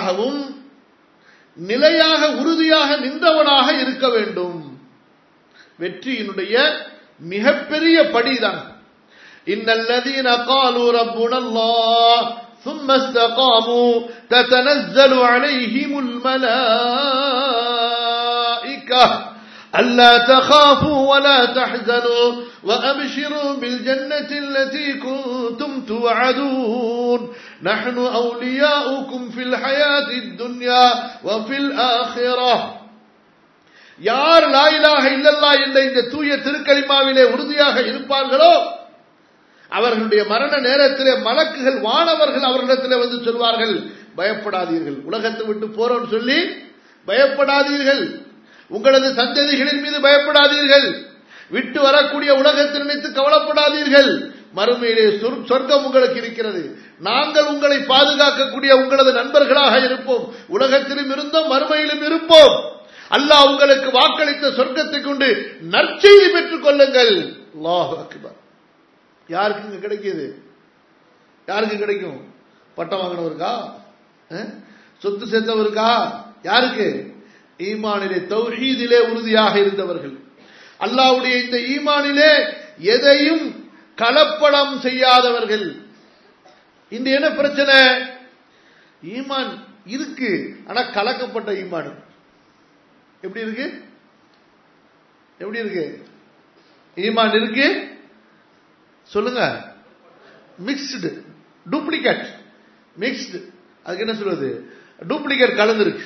உள்ளவனாகவும் நிலையாக உறுதியாக நின்றவனாக இருக்க வேண்டும் வெற்றியினுடைய மிகப்பெரிய படிதான் இன்னல்லதீன காலு ரப்புன அல்லாஹ் ثم استقاموا تتنزل عليهم الملائكة ألا تخافوا ولا تحزنوا وأبشروا بالجنة التي كنتم توعدون نحن أولياؤكم في الحياة الدنيا وفي الآخرة யார் லாயிலாக இல்லல்லா என்ற இந்த தூய திருக்கலிமாவிலே உறுதியாக இருப்பார்களோ அவர்களுடைய மரண நேரத்திலே மலக்குகள் வானவர்கள் அவர்களிடத்திலே வந்து சொல்வார்கள் பயப்படாதீர்கள் உலகத்தை விட்டு போறோம்னு சொல்லி பயப்படாதீர்கள் உங்களது சந்ததிகளின் மீது பயப்படாதீர்கள் விட்டு வரக்கூடிய உலகத்தை நினைத்து கவலைப்படாதீர்கள் மறுமையிலே சொர்க்கம் உங்களுக்கு இருக்கிறது நாங்கள் உங்களை பாதுகாக்கக்கூடிய உங்களது நண்பர்களாக இருப்போம் உலகத்திலும் இருந்தோம் மறுமையிலும் இருப்போம் அல்லாஹ் உங்களுக்கு வாக்களித்த சொர்க்கத்தை கொண்டு நற்செய்தி பெற்றுக் கொள்ளுங்கள் அல்லாஹ் அக்பர் யாருக்கு இங்க கிடைக்குது யாருக்கு கிடைக்கும் பட்டம் வாங்கினவருக்கா சொத்து சேர்த்தவருக்கா யாருக்கு ஈமானிலே தௌஹீதிலே உறுதியாக இருந்தவர்கள் அல்லாவுடைய இந்த ஈமானிலே எதையும் கலப்படம் செய்யாதவர்கள் இந்த என்ன பிரச்சனை ஈமான் இருக்கு ஆனா கலக்கப்பட்ட ஈமான் எப்படி இருக்கு எப்படி இருக்கு ஈமான் இருக்கு சொல்லுங்க மிக்ஸ்டு டூப்ளிகேட் மிக்ஸ்டு அதுக்கு என்ன சொல்றது டூப்ளிகேட் கலந்துருக்கு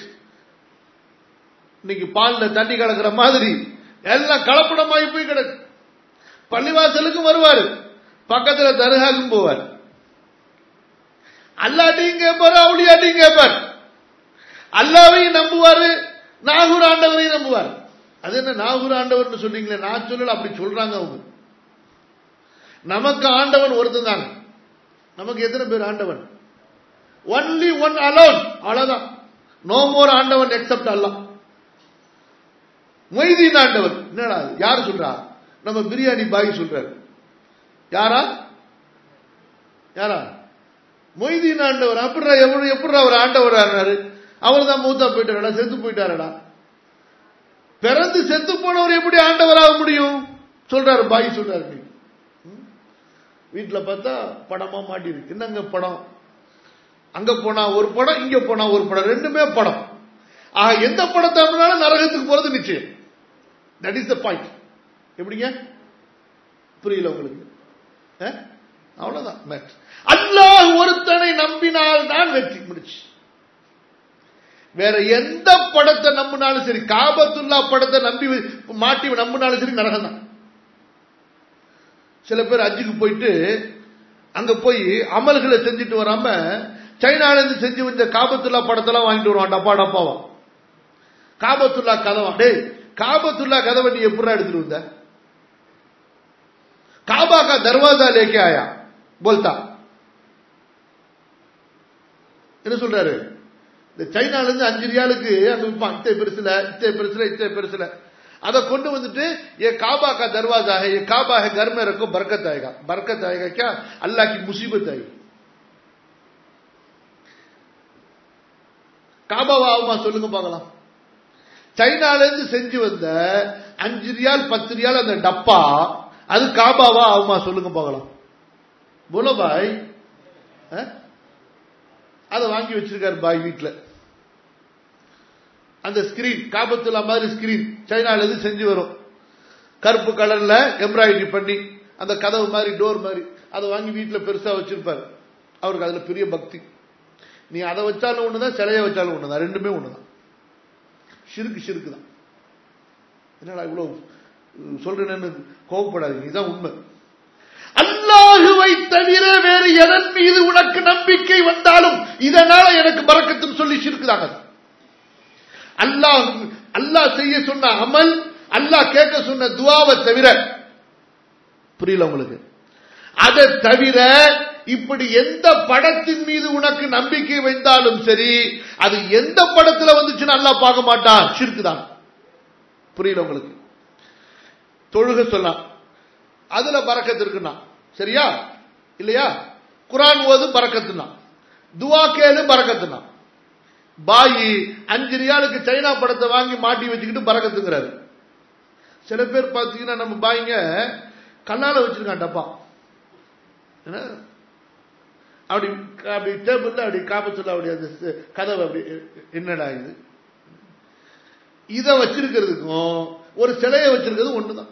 இன்னைக்கு பால்ல தண்ணி கலக்கிற மாதிரி எல்லாம் கலப்படமாகி போய் கிடக்கு பள்ளிவாசலுக்கும் வருவார் பக்கத்துல தருகாக்கும் போவார் அல்லாட்டையும் கேட்பாரு அவளியாட்டையும் கேட்பார் அல்லாவையும் நம்புவாரு நாகூர் ஆண்டவரையும் நம்புவார் அது என்ன நாகூர் ஆண்டவர்னு சொன்னீங்களே நான் சொல்லல அப்படி சொல்றாங்க அவங்க நமக்கு ஆண்டவன் ஒருத்தன் தான் நமக்கு எத்தனை பேர் ஆண்டவன் ஒன்லி ஒன் அலோன் அவ்வளவுதான் நோ மோர் ஆண்டவன் எக்ஸப்ட் அல்ல மொய்தீன் ஆண்டவன் என்னடா யார் சொல்றா நம்ம பிரியாணி பாய் சொல்றாரு யாரா யாரா மொய்தீன் ஆண்டவர் அப்படிடா எப்படி எப்படி அவர் ஆண்டவர் ஆனாரு அவர் தான் மூத்தா போயிட்டாரடா செத்து போயிட்டாரடா பிறந்து செத்து போனவர் எப்படி ஆண்டவராக முடியும் சொல்றாரு பாய் சொல்றாரு வீட்டில் பார்த்தா படமா மாட்டிருக்கு என்னங்க படம் அங்க போனா ஒரு படம் இங்க போனா ஒரு படம் ரெண்டுமே படம் ஆக எந்த படத்தை நரகத்துக்கு போறது நிச்சயம் தட் இஸ் த பாயிண்ட் எப்படிங்க புரியல உங்களுக்கு அவ்வளவுதான் மேட்ச் அல்லாஹ் ஒருத்தனை நம்பினால் தான் வெற்றி முடிச்சு வேற எந்த படத்தை நம்பினாலும் சரி காபத்துல்லா படத்தை நம்பி மாட்டி நம்பினாலும் சரி நரகம் தான் சில பேர் அஜுக்கு போயிட்டு அங்க போய் அமல்களை செஞ்சுட்டு வராம சைனால இருந்து செஞ்சு வந்த காபத்துல்லா படத்தெல்லாம் வாங்கிட்டு வருவான் டப்பா டப்பாவா காபத்துல்லா கதவா டேய் காபத்துல்லா கதவை நீ எப்படி எடுத்துட்டு வந்த காபா கா தர்வாசா லேக்கே ஆயா போல்தா என்ன சொல்றாரு இந்த சைனால இருந்து அஞ்சு ரியாலுக்கு அந்த விற்பான் இத்தே பெருசுல இத்தே பெருசுல இத்தே பெருசுல அதை கொண்டு வந்துட்டு ये काबा का दरवाजा है ये काबा है घर में रखो बरकत आएगा बरकत आएगा क्या अल्लाह की मुसीबत आएगी காபாவா ஆகுமா சொல்லுங்க பார்க்கலாம் சைனால இருந்து செஞ்சு வந்த அஞ்சு ரியால் பத்து ரியால் அந்த டப்பா அது காபாவா ஆகுமா சொல்லுங்க பார்க்கலாம் போல பாய் அதை வாங்கி வச்சிருக்காரு பாய் வீட்டில் அந்த ஸ்கிரீன் காபத்துல்லா மாதிரி ஸ்கிரீன் சைனால இருந்து செஞ்சு வரும் கருப்பு கலர்ல எம்ப்ராய்டரி பண்ணி அந்த கதவு மாதிரி டோர் மாதிரி அதை வாங்கி வீட்டில் பெருசா வச்சிருப்பாரு அவருக்கு அதுல பெரிய பக்தி நீ அதை வச்சாலும் ஒண்ணுதான் சிலைய வச்சாலும் ஒண்ணுதான் ரெண்டுமே ஒண்ணுதான் சிறுக்கு சிறுக்கு தான் என்னடா இவ்வளவு சொல்றேன்னு கோவப்படாதீங்க இதுதான் உண்மை அல்லாஹுவை தவிர வேறு எதன் மீது உனக்கு நம்பிக்கை வந்தாலும் இதனால எனக்கு பறக்கத்துன்னு சொல்லி சிறுக்குதாங்க அல்லாஹ் அல்லாஹ் செய்ய சொன்ன அமல் அல்லாஹ் கேட்க சொன்ன துவாவை தவிர புரியல உங்களுக்கு அதை தவிர இப்படி எந்த படத்தின் மீது உனக்கு நம்பிக்கை வைத்தாலும் சரி அது எந்த படத்துல வந்துச்சுன்னு அல்லா பார்க்க மாட்டான் சிறுக்குதான் புரியல உங்களுக்கு தொழுக சொல்லலாம் அதுல பறக்கத்து இருக்குன்னா சரியா இல்லையா குரான் ஓது பறக்கத்துனா துவா கேளு பறக்கத்துனா பாயி அஞ்சு ரியாலுக்கு சைனா படத்தை வாங்கி மாட்டி வச்சுக்கிட்டு பறக்கத்துங்கிறாரு சில பேர் பார்த்தீங்கன்னா நம்ம பாய்ங்க கல்லால வச்சிருக்கான் டப்பா என்ன? அப்படி அப்படி டேபிள்ல அப்படி காப்பத்துல அப்படி அந்த ஸ்- கதவை அப்படி என்னடா இது இத வச்சிருக்கிறதுக்கும் ஒரு சிலையை வச்சிருக்கிறது ஒண்ணுதான்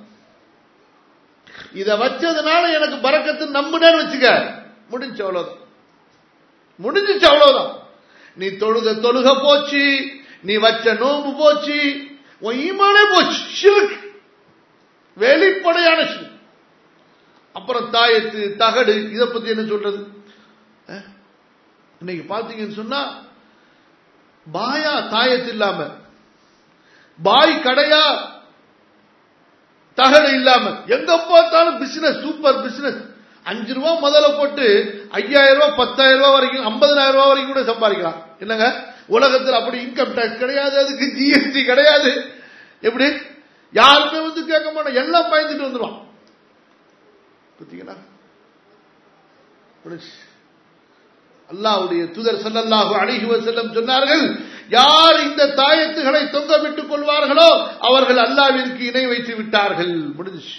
இத வச்சதுனால எனக்கு பறக்கத்து நம்புனேன்னு வச்சுக்க முடிஞ்சு அவ்வளவுதான் முடிஞ்சிச்சு அவ்வளவுதான் நீ தொழுத தொழுக போச்சு நீ வச்ச நோம்பு போச்சு உன் ஈமானே போச்சு ஷிர்க் வெளிப்படையான ஷிர்க் அப்புறம் தாயத்து தகடு இத பத்தி என்ன சொல்றது அஹ்? இன்னைக்கு பாத்தீங்கன்னு சொன்னா பாயா தாயத்து இல்லாம பாய் கடையா தகடு இல்லாம எங்க பார்த்தாலும் பிசினஸ் சூப்பர் பிசினஸ் அஞ்சு ரூபா முதல்ல போட்டு ஐயாயிரம் ரூபாய் பத்தாயிரம் ரூபாய் வரைக்கும் ஐம்பதாயிரம் ரூபாய் வரைக்கும் கூட சம்பாதிக்கலாம் என்னங்க உலகத்தில் அப்படி இன்கம் டாக்ஸ் கிடையாது அதுக்கு ஜிஎஸ்டி கிடையாது எப்படி யாருமே வந்து கேட்க மாட்டோம் எல்லாம் பயந்துட்டு வந்துருவான் பார்த்தீங்களா முடிஞ்சுச்சு. அல்லாஹ்வுடைய தூதர் ஸல்லல்லாஹு அலைஹி வஸல்லம் சொன்னார்கள் யார் இந்த தாயத்துகளை தொங்க விட்டுக் கொள்வார்களோ அவர்கள் அல்லாஹ்விற்கு இணை வைத்து விட்டார்கள் முடிஞ்சுச்சு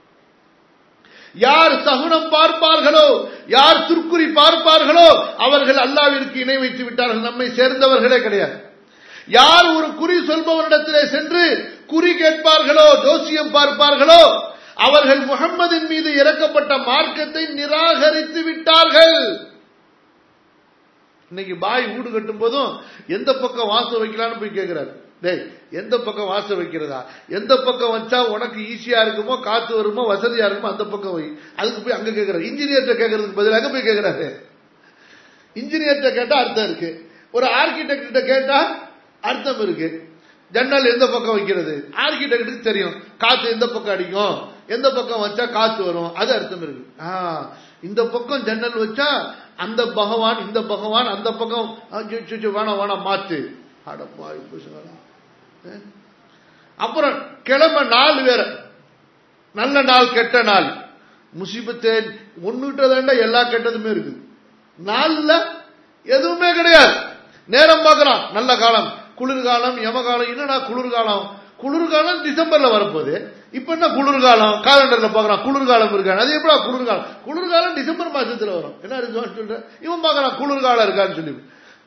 யார் சகுனம் பார்ப்பார்களோ யார் துர்க்குறி பார்ப்பார்களோ அவர்கள் அல்லாவிற்கு இணை வைத்து விட்டார்கள் நம்மை சேர்ந்தவர்களே கிடையாது யார் ஒரு குறி சொல்பவரிடத்திலே சென்று குறி கேட்பார்களோ ஜோசியம் பார்ப்பார்களோ அவர்கள் முகம்மதின் மீது இறக்கப்பட்ட மார்க்கத்தை நிராகரித்து விட்டார்கள் இன்னைக்கு பாய் வீடு கட்டும் போதும் எந்த பக்கம் வாசல் வைக்கலாம்னு போய் கேட்கிறாரு டேய் எந்த பக்கம் வாசல் வைக்கிறதா எந்த பக்கம் வச்சா உனக்கு ஈஸியா இருக்குமோ காத்து வருமோ வசதியா இருக்குமோ அந்த பக்கம் வை அதுக்கு போய் அங்க கேட்கிறாரு இன்ஜினியர்கிட்ட கேட்கறதுக்கு பதில் அங்க போய் கேட்கிறாரு இன்ஜினியர்கிட்ட கேட்டா அர்த்தம் இருக்கு ஒரு ஆர்கிடெக்ட் கிட்ட கேட்டா அர்த்தம் இருக்கு ஜன்னல் எந்த பக்கம் வைக்கிறது ஆர்கிடெக்டுக்கு தெரியும் காத்து எந்த பக்கம் அடிக்கும் எந்த பக்கம் வச்சா காத்து வரும் அது அர்த்தம் இருக்கு ஆ, இந்த பக்கம் ஜன்னல் வச்சா அந்த பகவான் இந்த பகவான் அந்த பக்கம் ஆ, சு, சு, சு, வேணாம் வேணாம் மாத்து அடப்பா இப்ப அப்புறம் கிழமை நாள் வேற நல்ல நாள் கெட்ட நாள் முசிபத்தே ஒன்னுட்டதாண்டா எல்லா கெட்டதுமே இருக்கு நாள்ல எதுவுமே கிடையாது நேரம் பார்க்கறான் நல்ல காலம் குளிர்காலம் யமகாலம் என்னடா குளிர்காலம் குளிர்காலம் டிசம்பர்ல வரப்போகுது இப்ப என்ன குளிர்காலம் காலண்டர்ல பார்க்கறான் குளிர்காலம் இருக்கான்னு அது எப்படா குளிர்காலம் குளிர்காலம் டிசம்பர் மாசத்துல வரும் என்ன இருக்கு சொல்ற இவன் பார்க்கறான் குளிர்காலம் இருக்கான்னு சொல்லி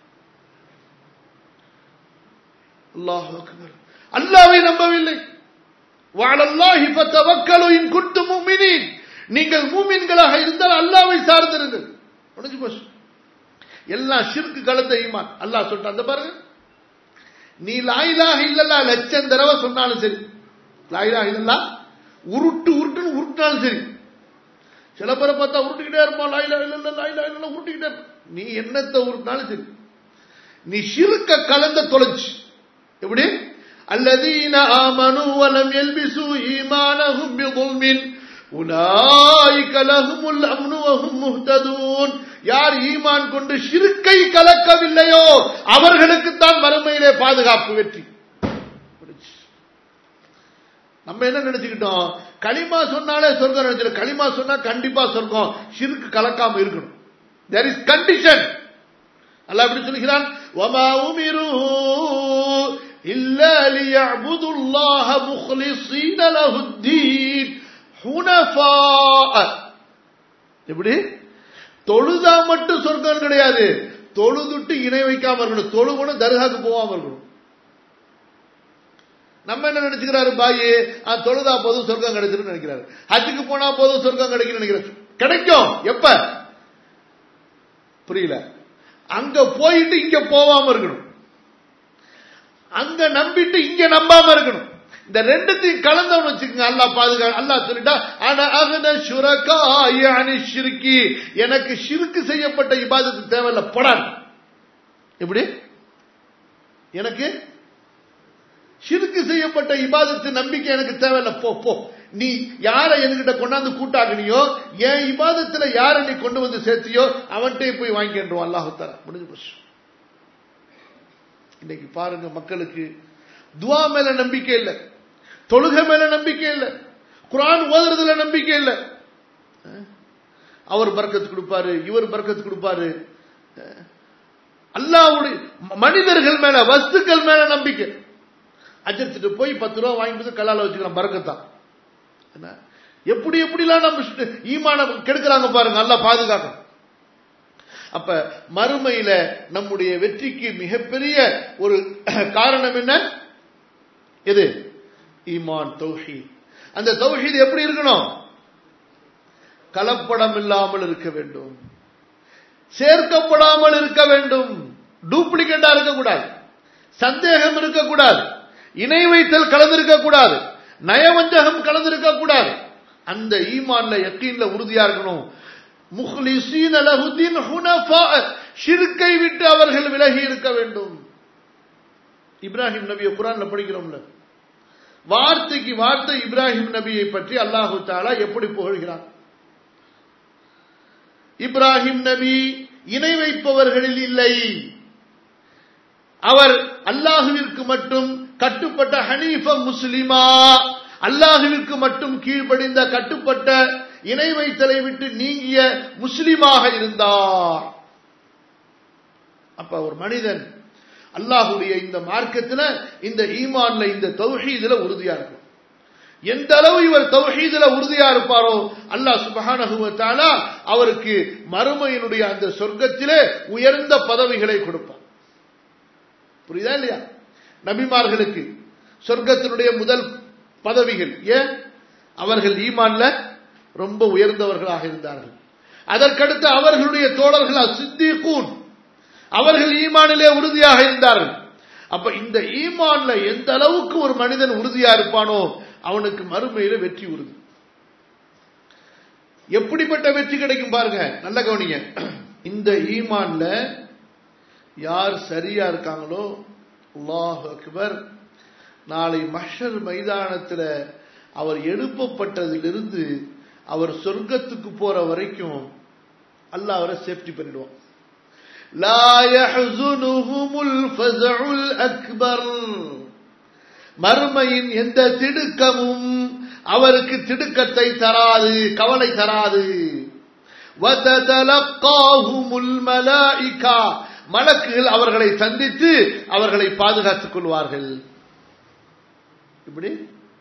அல்லாஹ் அக்பர் அல்லாவை நம்பவில்லை வாழல்லாஹி ஃபத்தவக்கலு இன் குன்தும் முஃமினீன் நீங்கள் மூமின்களாக இருந்தால் அல்லாவை சார்ந்திருங்கள் முடிஞ்சு போச்சு எல்லாம் ஷிர்க்கு கலந்த ஈமான் அல்லாஹ் சொல்லிட்டான் அந்த பாருங்க நீ லாயிலாக இல்லல்லா லட்சம் தடவை சொன்னாலும் சரி லாயிலாக இல்லல்லா உருட்டு உருட்டுன்னு உருட்டினாலும் சரி சில பேரை பார்த்தா உருட்டிக்கிட்டே இருப்பான் லாயிலா இல்லல்ல லாயிலா இல்லல்ல உருட்டிக்கிட்டே இருப்பான் நீ என்னத்தை உருட்டினாலும் சரி நீ ஷிர்க்க கலந்த தொலைச்சு எப்படி الذين آمنوا ولم يلبسوا إيمانهم بظلم أولئك لهم الأمن وهم مهتدون யார் ஈமான் கொண்டு ஷிருக்கை கலக்கவில்லையோ அவர்களுக்கு தான் மறுமையிலே பாதுகாப்பு வெற்றி நம்ம என்ன நினைச்சுக்கிட்டோம் களிமா சொன்னாலே சொர்க்கம் நினைச்சிடும் களிமா சொன்னா கண்டிப்பா சொர்க்கம் ஷிருக்கு கலக்காம இருக்கணும் தேர் இஸ் கண்டிஷன் அல்லாஹ் எப்படி சொல்கிறான் வமா உமிரு இல்லா லியஅபுதுல்லாஹ முக்லிஸீன லஹுத்தீன் ஹுனஃபா எப்படி தொழுதா மட்டும் சொர்க்கம் கிடையாது தொழுதுட்டு இணை வைக்காம இருக்கணும் தொழுகணும் தர்காக்கு போகாம இருக்கணும் நம்ம என்ன நினைச்சுக்கிறாரு பாயி ஆ, தொழுதா போதும் சொர்க்கம் கிடைச்சிருன்னு நினைக்கிறாரு ஹஜ்ஜுக்கு போனா போதும் சொர்க்கம் கிடைக்கும் நினைக்கிறாரு கிடைக்கும் எப்ப புரியல அங்க போயிட்டு இங்க போகாம இருக்கணும் அங்க நம்பிட்டு இங்க நம்பாம இருக்கணும் இந்த ரெண்டுத்தையும் கலந்தவன் வச்சுக்கோங்க அல்லாஹ் பாதுகா அல்லாஹ் சொல்லிட்டா ஆனா அகன சுரக்கா அணி ஷிருக்கி எனக்கு ஷிருக்கு செய்யப்பட்ட இபாதத்து தேவையில்ல படான் எப்படி எனக்கு ஷிருக்கு செய்யப்பட்ட இபாதத்து நம்பிக்கை எனக்கு தேவையில்ல போ போ நீ யாரை என்கிட்ட கொண்டாந்து கூட்டாக்குனியோ என் இபாதத்துல யாரை நீ கொண்டு வந்து சேர்த்தியோ அவன்கிட்டயே போய் வாங்கிக்கின்றோம் அல்லாஹு தர முடிஞ்சு போச்சு இன்னைக்கு பாருங்க மக்களுக்கு துவா மேல நம்பிக்கை இல்லை தொழுகை மேல நம்பிக்கை இல்லை குரான் ஓதுறதுல நம்பிக்கை இல்லை அஹ்? அவர் பர்க்கத்து கொடுப்பாரு இவர் பர்க்கத்து கொடுப்பாரு அஹ்? அல்லாஹ்வுடைய மனிதர்கள் மேல வஸ்துக்கள் மேல நம்பிக்கை அஜர்த்திட்டு போய் பத்து ரூபா வாங்கிட்டு கல்லால வச்சுக்கலாம் பறக்கத்தான் என்ன எப்படி எப்படிலாம் நம்ம ஈமான கெடுக்கிறாங்க பாருங்க நல்லா பாதுகாக்கணும் அப்ப மறுமையில நம்முடைய வெற்றிக்கு மிகப்பெரிய ஒரு காரணம் என்ன எது ஈமான் தௌஹீத் அந்த தௌஹீத் எப்படி இருக்கணும் கலப்படம் இல்லாமல் இருக்க வேண்டும் சேர்க்கப்படாமல் இருக்க வேண்டும் டூப்ளிகேட்டா இருக்கக்கூடாது சந்தேகம் இருக்கக்கூடாது இணை வைத்தல் கலந்திருக்க கூடாது நயவஞ்சகம் கலந்திருக்க கூடாது அந்த ஈமான்ல யக்கீன்ல உறுதியா இருக்கணும் முஹ்லிசீன் லஹுதீன் ஹுனஃபா ஷிர்கை விட்டு அவர்கள் விலகி இருக்க வேண்டும் இப்ராஹிம் நபியை குரான்ல படிக்கிறோம்ல வார்த்தைக்கு வார்த்தை இப்ராஹிம் நபியை பற்றி அல்லாஹு தாலா எப்படி புகழ்கிறான் இப்ராஹிம் நபி இணை வைப்பவர்களில் இல்லை அவர் அல்லாஹுவிற்கு மட்டும் கட்டுப்பட்ட ஹனீஃப முஸ்லிமா அல்லாஹுவிற்கு மட்டும் கீழ்ப்படிந்த கட்டுப்பட்ட இணை வைத்தலை விட்டு நீங்கிய முஸ்லிமாக இருந்தார் அப்ப ஒரு மனிதன் அல்லாஹுடைய இந்த மார்க்கத்துல இந்த ஈமான்ல இந்த தௌஹீதுல உறுதியா இருக்கும் எந்த அளவு இவர் தௌஹீதுல உறுதியா இருப்பாரோ அல்லாஹ் சுபஹானஹுவத்தால அவருக்கு மறுமையினுடைய அந்த சொர்க்கத்திலே உயர்ந்த பதவிகளை கொடுப்பார் புரியுதா இல்லையா நபிமார்களுக்கு சொர்க்கத்தினுடைய முதல் பதவிகள் ஏன் அவர்கள் ஈமான்ல ரொம்ப உயர்ந்தவர்களாக இருந்தார்கள் அதற்கடுத்து அவர்களுடைய தோழர்கள் சித்திகூன் அவர்கள் ஈமானிலே உறுதியாக இருந்தார்கள் அப்ப இந்த ஈமான்ல எந்த அளவுக்கு ஒரு மனிதன் உறுதியா இருப்பானோ அவனுக்கு மறுமையில வெற்றி உறுதி எப்படிப்பட்ட வெற்றி கிடைக்கும் பாருங்க நல்ல கவனிங்க இந்த ஈமான்ல யார் சரியா இருக்காங்களோ அல்லாஹ் அக்பர் நாளை மஷர் மைதானத்துல அவர் எழுப்பப்பட்டதிலிருந்து அவர் சொர்க்கத்துக்கு போற வரைக்கும் அல்லாஹ் அவரை சேஃப்டி பண்ணிடுவான் لا يحزنهم الفزع الأكبر மறுமையின் எந்த திடுக்கமும் அவருக்கு திடுக்கத்தை தராது கவலை தராது وَتَتَلَقَّاهُمُ الْمَلَائِكَةُ மலக்குகள் அவர்களை சந்தித்து அவர்களை பாதுகாத்துக் கொள்வார்கள் இப்படி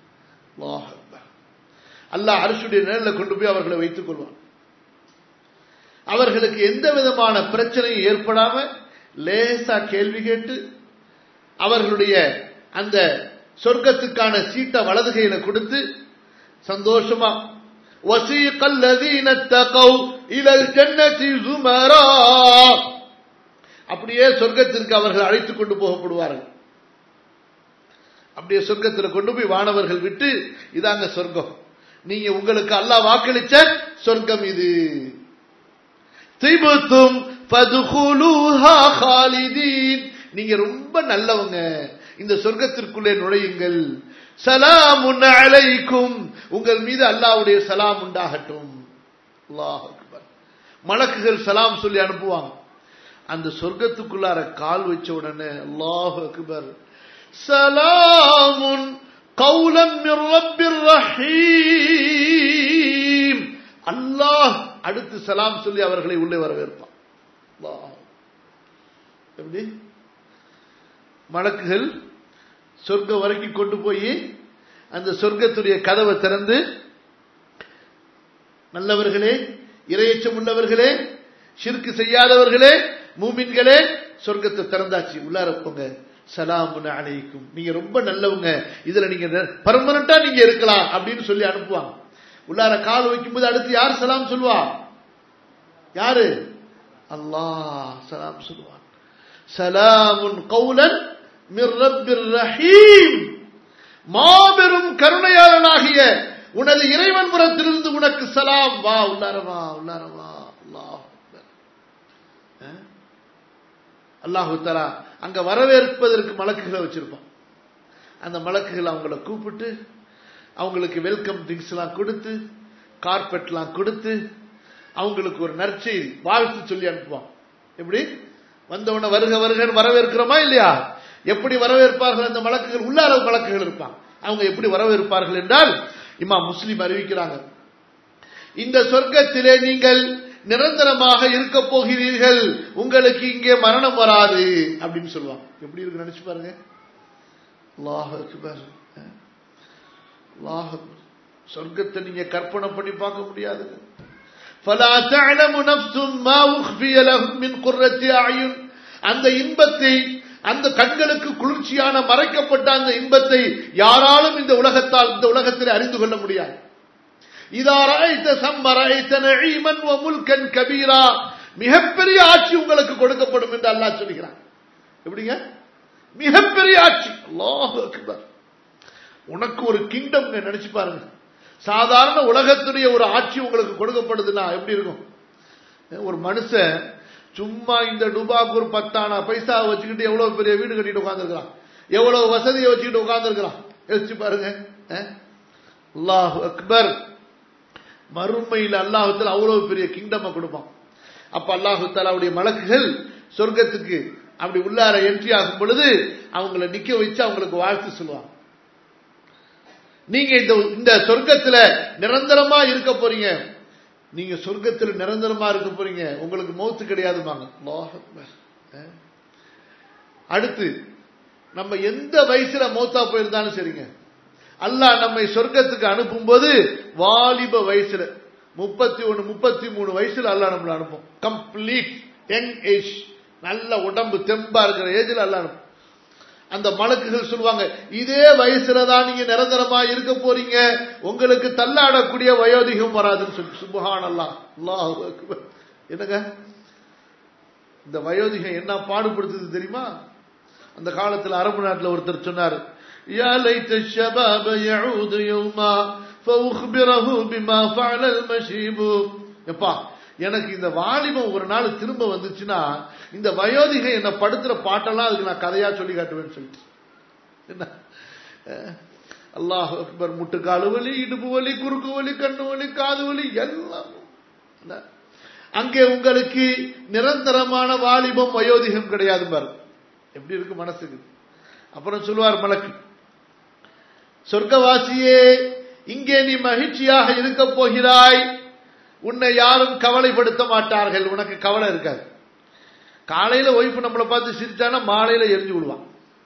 அல்லாஹ் அரசுடைய நிழலில் கொண்டு போய் அவர்களை வைத்துக் கொள்வார் அவர்களுக்கு எந்த விதமான பிரச்சனையும் ஏற்படாம லேசா கேள்வி கேட்டு அவர்களுடைய அந்த சொர்க்கத்துக்கான சீட்டை வலது கையில கொடுத்து சந்தோஷமா وَسِيقَ الَّذِينَ اتَّقَوْا إِلَى الْجَنَّةِ زُمَرًا அப்படியே சொர்க்கத்திற்கு அவர்கள் அழைத்துக் கொண்டு போகப்படுவார்கள் அப்படியே சொர்க்கத்தில் கொண்டு போய் வானவர்கள் விட்டு இதாங்க சொர்க்கம் நீங்க உங்களுக்கு அல்லாஹ் வாக்களிச்ச சொர்க்கம் இது திபுத்தும் பதுகுலூஹா ஹாலிதீன் நீங்க ரொம்ப நல்லவங்க இந்த சொர்க்கத்திற்குள்ளே நுழையுங்கள் சலாமுன் அலைக்கும் உங்கள் மீது அல்லாஹ்வுடைய சலாம் உண்டாகட்டும் அல்லாஹ் அக்பர் மலக்குகள் சலாம் சொல்லி அனுப்புவாங்க அந்த சொர்க்கத்துக்குள்ளார கால் வச்ச உடனே அல்லாஹ் அக்பர் சலாமுன் கௌலம் மிர் ரப்பிர் ரஹீம் அல்லாஹ் அடுத்து சலாம் சொல்லி அவர்களை உள்ளே வரவேற்பான் அல்லாஹ். எப்படி மலக்குகள் சொர்க்கம் வரைக்கும் கொண்டு போய் அந்த சொர்க்கத்துடைய கதவை திறந்து நல்லவர்களே இரையச்சம் உள்ளவர்களே ஷிர்கு செய்யாதவர்களே மூமின்களே சொர்க்கத்தை திறந்தாச்சு உள்ளார போங்க சலாமுன் அலைக்கும் நீங்க ரொம்ப நல்லவங்க இதுல நீங்க பர்மனண்டா நீங்க இருக்கலாம் அப்படின்னு சொல்லி அனுப்புவாங்க உள்ளார கால் வைக்கும்போது அடுத்து யார் சலாம் சொல்லுவா யாரு அல்லாஹ் சலாம் சொல்லுவான் சலாமுன் கௌலன் மிர் ரப்பிர் ரஹீம் மாபெரும் கருணையாளனாகிய உனது இறைவன் புறத்திலிருந்து உனக்கு சலாம் வா உள்ளார வா உள்ளார வா அல்லாஹ் அல்லாஹு தலா அங்க வரவேற்பதற்கு மலக்குகளை வச்சிருப்பான் அந்த மலக்குகள் அவங்கள கூப்பிட்டு அவங்களுக்கு வெல்கம் திங்ஸ் எல்லாம் கொடுத்து கார்பெட்லாம் கொடுத்து அவங்களுக்கு ஒரு நற்செய்தி வாழ்த்து சொல்லி அனுப்புவான் எப்படி வந்தவன வருக வருகன்னு வரவேற்கிறோமா இல்லையா எப்படி வரவேற்பார்கள் அந்த மலக்குகள் உள்ளார மலக்குகள் இருப்பாங்க அவங்க எப்படி வரவேற்பார்கள் என்றால் இமா முஸ்லிம் அறிவிக்கிறாங்க இந்த சொர்க்கத்திலே நீங்கள் நிரந்தரமாக இருக்க போகிறீர்கள் உங்களுக்கு இங்கே மரணம் வராது அப்படின்னு சொல்லுவாங்க எப்படி இருக்கு நினைச்சு பாருங்க அல்லாஹ் அக்பர் அல்லாஹ் அக்பர். சொர்க்கத்தை நீங்க கற்பனை பண்ணி பார்க்க முடியாது فلا تعلم نفس ما أخفي لهم من قرة أعين அந்த இன்பத்தை அந்த கண்களுக்கு குளிர்ச்சியான மறைக்கப்பட்ட அந்த இன்பத்தை யாராலும் இந்த உலகத்தால் இந்த உலகத்தில் அறிந்து கொள்ள முடியாது இதா ரஐத்த சம்ம ரஐத்த நஈமன் வ முல்கன் கபீரா மிகப்பெரிய ஆட்சி உங்களுக்கு கொடுக்கப்படும் என்று அல்லாஹ் சொல்கிறான் எப்படிங்க மிகப்பெரிய ஆட்சி அல்லாஹ் அக்பர் உனக்கு ஒரு கிங்டம் நினைச்சு பாருங்க சாதாரண உலகத்துடைய ஒரு ஆட்சி உங்களுக்கு கொடுக்கப்படுதுன்னா எப்படி இருக்கும் ஒரு மனுஷன் சும்மா இந்த டுபாக்கு ஒரு பத்தானா பைசா வச்சுக்கிட்டு எவ்வளவு பெரிய வீடு கட்டிட்டு உட்காந்துருக்கிறான் எவ்வளவு வசதியை வச்சுக்கிட்டு உட்காந்துருக்கிறான் யோசிச்சு பாருங்க அஹ்? அல்லாஹ் அக்பர் மறுமையில் அல்லாஹுத்தால அவ்வளவு பெரிய கிங்டம் கொடுப்பான் அப்ப அல்லாஹு தாலாவுடைய மலக்குகள் சொர்க்கத்துக்கு அப்படி உள்ளார என்ட்ரி ஆகும் பொழுது அவங்கள நிக்க வச்சு அவங்களுக்கு வாழ்த்து சொல்லுவாங்க நீங்க இந்த இந்த சொர்க்கத்துல நிரந்தரமா இருக்க போறீங்க நீங்க சொர்க்கத்துல நிரந்தரமா இருக்க போறீங்க உங்களுக்கு மௌத்து கிடையாதுமாங்க அல்லாஹ் அக்பர். அஹ். அடுத்து நம்ம எந்த வயசுல மௌத்தா போயிருந்தாலும் சரிங்க அல்லாஹ் நம்மை சொர்க்கத்துக்கு அனுப்பும்போது வாலிப வயசுல முப்பத்தி ஒன்னு முப்பத்தி மூணு வயசுல அல்லாஹ் நம்மளை அனுப்பும் கம்ப்ளீட் யங் ஏஜ் நல்ல உடம்பு தெம்பா இருக்கிற ஏஜ்ல அல்லாஹ் அனுப்பும் அந்த மலக்குகள் சொல்லுவாங்க இதே வயசுல தான் நீங்க நிரந்தரமா இருக்க போறீங்க உங்களுக்கு தள்ளாடக்கூடிய வயோதிகம் வராதுன்னு சொல்லி சுபஹான் அல்லாஹ் அல்லாஹ் அக்பர். என்னங்க இந்த வயோதிகம் என்ன பாடுபடுத்துது தெரியுமா அந்த காலத்துல அரபு நாட்டுல ஒருத்தர் சொன்னார் يا ليت الشباب يعود يوما فأخبره بما فعل المشيب எப்பா எனக்கு இந்த வாலிபம் ஒரு நாள் திரும்ப வந்துச்சுன்னா இந்த வயோதிகம் என்ன படுத்துற பாட்டெல்லாம் அதுக்கு நான் கதையா சொல்லி காட்டுவேன்னு சொல்லிட்டு என்ன அஹ், அல்லாஹ் அக்பர் முட்டுக்காலு வலி இடுப்பு வலி குறுக்கு வலி கண்ணு வலி காது வலி எல்லாம் என்ன? அங்கே உங்களுக்கு நிரந்தரமான வாலிபம் வயோதிகம் கிடையாது பாரு எப்படி இருக்கு மனசுக்கு அப்புறம் சொல்லுவார் மலக்கு சொர்க்கவாசியே இங்கே நீ மகிழ்ச்சியாக இருக்க போகிறாய் உன்னை யாரும் கவலைப்படுத்த மாட்டார்கள் உனக்கு கவலை இருக்காது காலையில ஒய்ஃப் நம்மளை பார்த்து சிரிச்சானா மாலையில எரிஞ்சு விடுவான்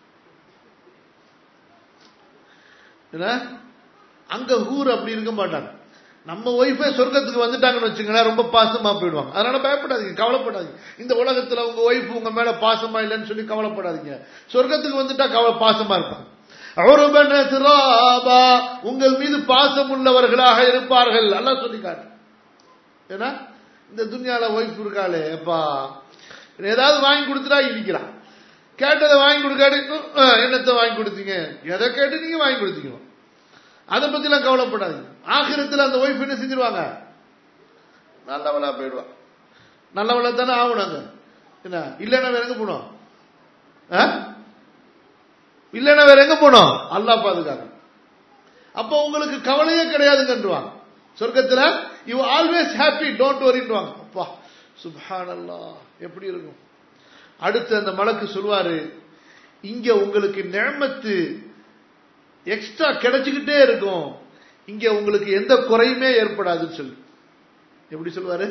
என்ன? அங்க ஹூர் அப்படி இருக்க மாட்டாங்க நம்ம ஒய்ஃபே சொர்க்கத்துக்கு வந்துட்டாங்கன்னு வச்சுங்களேன் ரொம்ப பாசமா போயிடுவாங்க அதனால பயப்படாதீங்க கவலைப்படாதீங்க இந்த உலகத்துல உங்க ஒய்ஃப் உங்க மேல பாசமா இல்லைன்னு சொல்லி கவலைப்படாதீங்க சொர்க்கத்துக்கு வந்துட்டா கவலை பாசமா இருப்பாங்க அவுருபன திராபா உங்கள் மீது பாசம் உள்ளவர்களாக இருப்பார்கள் அல்லாஹ் சொல்லி காட்டு ஏன்னா இந்த துன்யால ஒய்ஃப் இருக்காளே எப்பா ஏதாவது வாங்கி கொடுத்துட்டா இடிக்கிறான் கேட்டதை வாங்கி கொடுக்காடி "அஹ், என்னத்தை வாங்கி கொடுத்தீங்க எதை கேட்டு நீங்க வாங்கி கொடுத்தீங்க அதை பத்திலாம் கவலைப்படாதீங்க ஆகிரத்தில் அந்த ஒய்ஃப் என்ன செஞ்சிருவாங்க நல்லவளா போயிடுவா நல்லவளா தானே ஆகணுங்க என்ன இல்லைன்னா வேற எங்க போனோம் ஆ? இல்லைன்னா வேற எங்க போனோம் அல்லாஹ் பாதுகாக்க அப்போ உங்களுக்கு கவலையே கிடையாதுங்கன்றுவாங்க சொர்க்கத்துல யூ ஆல்வேஸ் ஹாப்பி டோன்ட் வரின்றாங்க அப்பா சுப்ஹானல்லாஹ் எப்படி இருக்கும் அடுத்து அந்த மலக்கு சொல்வாரு இங்க உங்களுக்கு நிழமத்து எக்ஸ்ட்ரா கிடைச்சுக்கிட்டே இருக்கும் இங்க உங்களுக்கு எந்த குறையுமே ஏற்படாதுன்னு சொல்லி எப்படி சொல்வாரு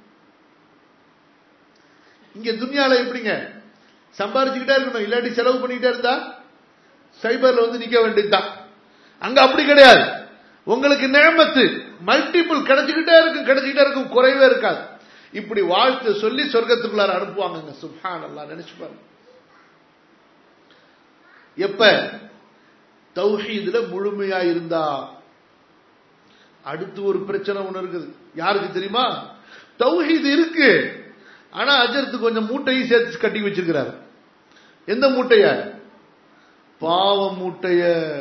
இங்க துன்யால எப்படிங்க சம்பாரிச்சுக்கிட்டே இருக்கணும் இல்லாட்டி செலவு பண்ணிக்கிட்டே இருந்தா சைபர்ல வந்து நிக்க வேண்டியதுதான் அங்க அப்படி கிடையாது உங்களுக்கு நேமத்து மல்டிபிள் கிடைச்சுக்கிட்டே இருக்கும் கிடைச்சுக்கிட்டே இருக்கும் குறைவே இருக்காது இப்படி வாழ்த்து சொல்லி சொர்க்கத்துக்குள்ளார அனுப்புவாங்க சுப்ஹான் அல்லாஹ் நினைச்சு பாருங்க எப்ப தௌஹீதுல முழுமையா இருந்தா அடுத்து ஒரு பிரச்சனை ஒண்ணு இருக்குது யாருக்கு தெரியுமா தௌஹீது இருக்கு ஆனா அஜர்த்து கொஞ்சம் மூட்டையும் சேர்த்து கட்டி வச்சிருக்கிறாரு எந்த மூட்டைய பாவ மூட்டைய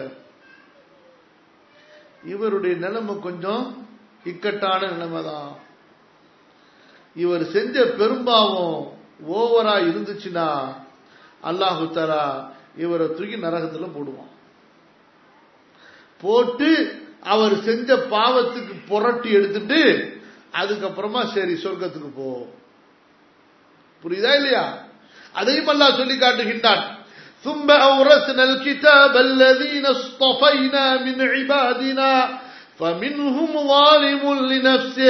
இவருடைய நிலைமை கொஞ்சம் இக்கட்டான நிலைமை தான் இவர் செஞ்ச பெரும்பாவம் ஓவரா இருந்துச்சுன்னா அல்லாஹு தலா இவரை தூக்கி நரகத்துல போடுவான் போட்டு அவர் செஞ்ச பாவத்துக்கு புரட்டி எடுத்துட்டு அதுக்கப்புறமா சரி சொர்க்கத்துக்கு போ புரியுதா இல்லையா அதையும் அல்லாஹ் சொல்லி காட்டுகின்றான் ثم أورثنا الكتاب الذين اصطفينا من عبادنا فمنهم ظالم لنفسه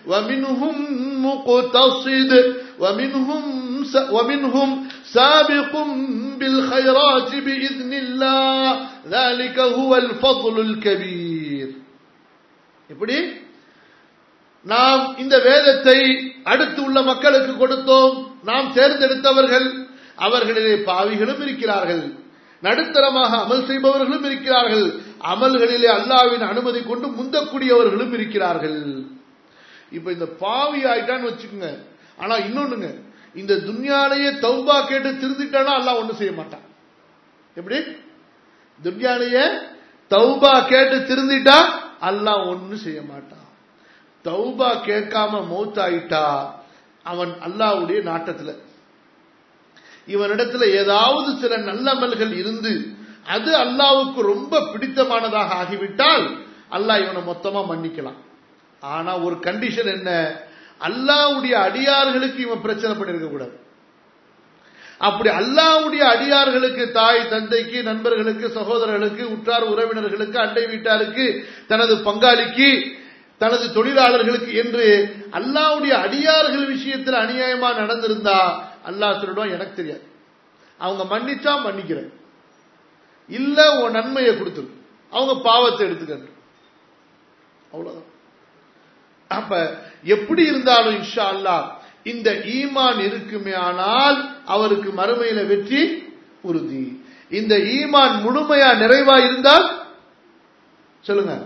ومنهم مقتصد ومنهم س... ومنهم سابق بالخيرات بإذن الله ذلك هو الفضل الكبير இப்படி நாம் இந்த வேதத்தை அடுத்து உள்ள மக்களுக்கு கொடுத்தோம் நாம் தேர்ந்தெடுத்தவர்கள் அவர்களிலே பாவிகளும் இருக்கிறார்கள் நடுத்தரமாக அமல் செய்பவர்களும் இருக்கிறார்கள் அமல்களிலே அல்லாவின் அனுமதி கொண்டு முந்தக்கூடியவர்களும் இருக்கிறார்கள் இப்ப இந்த பாவி ஆயிட்டான்னு வச்சுக்கோங்க ஆனா இன்னொன்னுங்க இந்த துன்யாலேயே தௌபா கேட்டு திருந்திட்டானா அல்லாஹ் ஒண்ணும் செய்ய மாட்டான் எப்படி துன்யாலேயே தௌபா கேட்டு திருந்திட்டா அல்லாஹ் ஒண்ணும் செய்ய மாட்டான் தௌபா கேட்காம மௌத்தாயிட்டா அவன் அல்லாவுடைய நாட்டத்துல இவனிடத்துல ஏதாவது சில நல்லமல்கள் இருந்து அது அல்லாவுக்கு ரொம்ப பிடித்தமானதாக ஆகிவிட்டால் அல்லாஹ் இவனை மொத்தமா மன்னிக்கலாம் ஆனா ஒரு கண்டிஷன் என்ன அல்லாவுடைய அடியார்களுக்கு இவன் பிரச்சனை பண்ணிருக்க கூடாது அப்படி அல்லாவுடைய அடியார்களுக்கு தாய் தந்தைக்கு நண்பர்களுக்கு சகோதரர்களுக்கு உற்றார் உறவினர்களுக்கு அண்டை வீட்டாருக்கு தனது பங்காளிக்கு தனது தொழிலாளர்களுக்கு என்று அல்லாவுடைய அடியார்கள் விஷயத்தில் அநியாயமா நடந்திருந்தா அல்லாஹ் சொல்லிடுவான் எனக்கு தெரியாது அவங்க மன்னிச்சா மன்னிக்கிறேன் இல்ல உன் நன்மையை கொடுத்துரு அவங்க பாவத்தை எடுத்துக்க அவ்வளவுதான் அப்ப எப்படி இருந்தாலும் இன்ஷா அல்லா இந்த ஈமான் இருக்குமே ஆனால் அவருக்கு மறுமையில வெற்றி உறுதி இந்த ஈமான் முழுமையா நிறைவா இருந்தால் சொல்லுங்க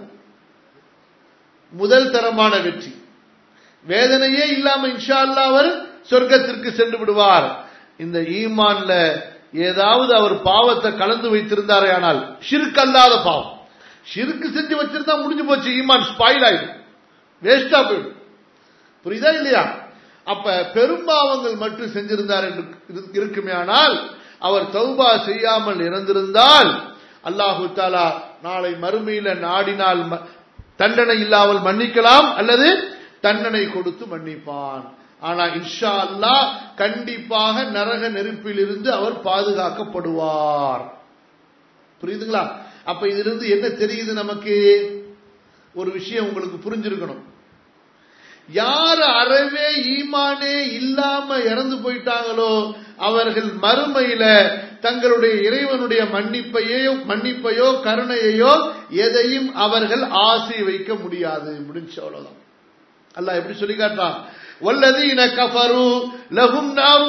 முதல் தரமான வெற்றி வேதனையே இல்லாம இன்ஷா அல்லா அவர் சொர்க்கத்திற்கு சென்று விடுவார் இந்த ஈமான்ல ஏதாவது அவர் பாவத்தை கலந்து வைத்திருந்தாரே ஆனால் ஷிருக்கு அல்லாத பாவம் ஷிருக்கு செஞ்சு வச்சிருந்தா முடிஞ்சு போச்சு ஈமான் ஸ்பாயில் ஆயிடும் வேஸ்டா போயிடும் புரியுதா இல்லையா அப்ப பெரும்பாவங்கள் மட்டும் செஞ்சிருந்தார் என்று இருக்குமே ஆனால் அவர் தௌபா செய்யாமல் இறந்திருந்தால் அல்லாஹு தாலா நாளை மறுமையில நாடினால் தண்டனை இல்லாமல் மன்னிக்கலாம் அல்லது தண்டனை கொடுத்து மன்னிப்பான் ஆனா இன்ஷா அல்லா கண்டிப்பாக நரக நெருப்பில் இருந்து அவர் பாதுகாக்கப்படுவார் புரியுதுங்களா அப்ப இதிலிருந்து என்ன தெரியுது நமக்கு ஒரு விஷயம் உங்களுக்கு புரிஞ்சிருக்கணும் யார் அறவே ஈமானே இல்லாம இறந்து போயிட்டாங்களோ அவர்கள் மறுமையில தங்களுடைய இறைவனுடைய மன்னிப்பையோ மன்னிப்பையோ கருணையையோ எதையும் அவர்கள் ஆசை வைக்க முடியாது முடிஞ்சு அவ்வளவுதான் அல்லாஹ் எப்படி சொல்லி காட்டுறான் والذين كفروا لهم نار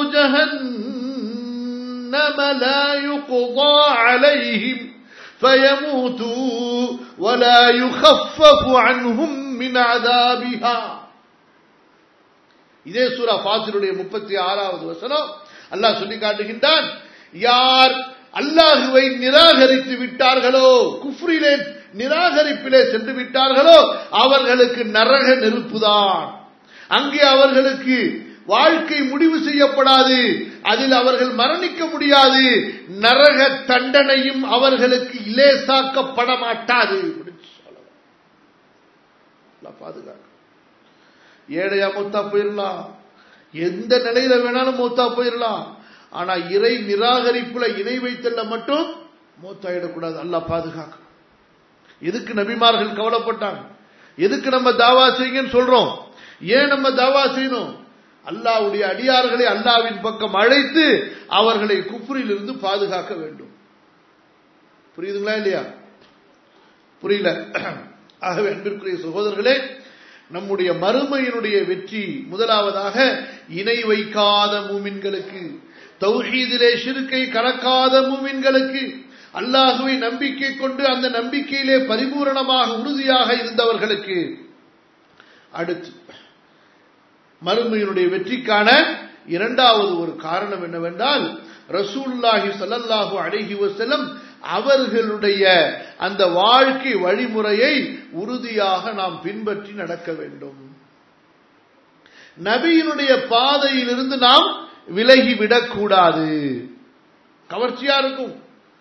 جهنم لا يقضى عليهم فيموتوا ولا يخفف عنهم من عذابها இதே சூரா ஃபாத்திருடைய முப்பத்தி ஆறாவது வசனம் அல்லாஹ் சொல்லி காட்டுகின்றான் யார் அல்லாஹுவை நிராகரித்து விட்டார்களோ குஃப்ரிலே நிராகரிப்பிலே சென்று விட்டார்களோ அவர்களுக்கு நரக நெருப்புதான் அங்கே அவர்களுக்கு வாழ்க்கை முடிவு செய்யப்படாது அதில் அவர்கள் மரணிக்க முடியாது நரக தண்டனையும் அவர்களுக்கு இலேசாக்கப்பட மாட்டாது பாதுகாக்க ஏழையா மூத்தா போயிடலாம் எந்த நிலையில வேணாலும் மூத்தா போயிடலாம் ஆனா இறை நிராகரிப்புல இணை வைத்தல்ல மட்டும் மூத்தாயிடக்கூடாது அல்லா பாதுகாக்க எதுக்கு நபிமார்கள் கவலைப்பட்டாங்க எதுக்கு நம்ம தாவா செய்யுங்கன்னு சொல்றோம் ஏன் நம்ம தாவா செய்யணும் அல்லாவுடைய அடியார்களை அல்லாவின் பக்கம் அழைத்து அவர்களை குஃப்ரில் இருந்து பாதுகாக்க வேண்டும் புரியுதுங்களா இல்லையா புரியல ஆகவே அன்பிற்குரிய சகோதரர்களே நம்முடைய மறுமையினுடைய வெற்றி முதலாவதாக இணை வைக்காத மூமின்களுக்கு தௌஹீதிலே சிறுக்கை கலக்காத மூமின்களுக்கு அல்லாஹுவை நம்பிக்கை கொண்டு அந்த நம்பிக்கையிலே பரிபூரணமாக உறுதியாக இருந்தவர்களுக்கு அடுத்து மறுமையினுடைய வெற்றிக்கான இரண்டாவது ஒரு காரணம் என்னவென்றால் ரசூல்லாஹி சல்லல்லாஹு அழகி வசலம் அவர்களுடைய அந்த வாழ்க்கை வழிமுறையை உறுதியாக நாம் பின்பற்றி நடக்க வேண்டும் நபியினுடைய பாதையிலிருந்து நாம் விலகிவிடக் கூடாது கவர்ச்சியா இருக்கும்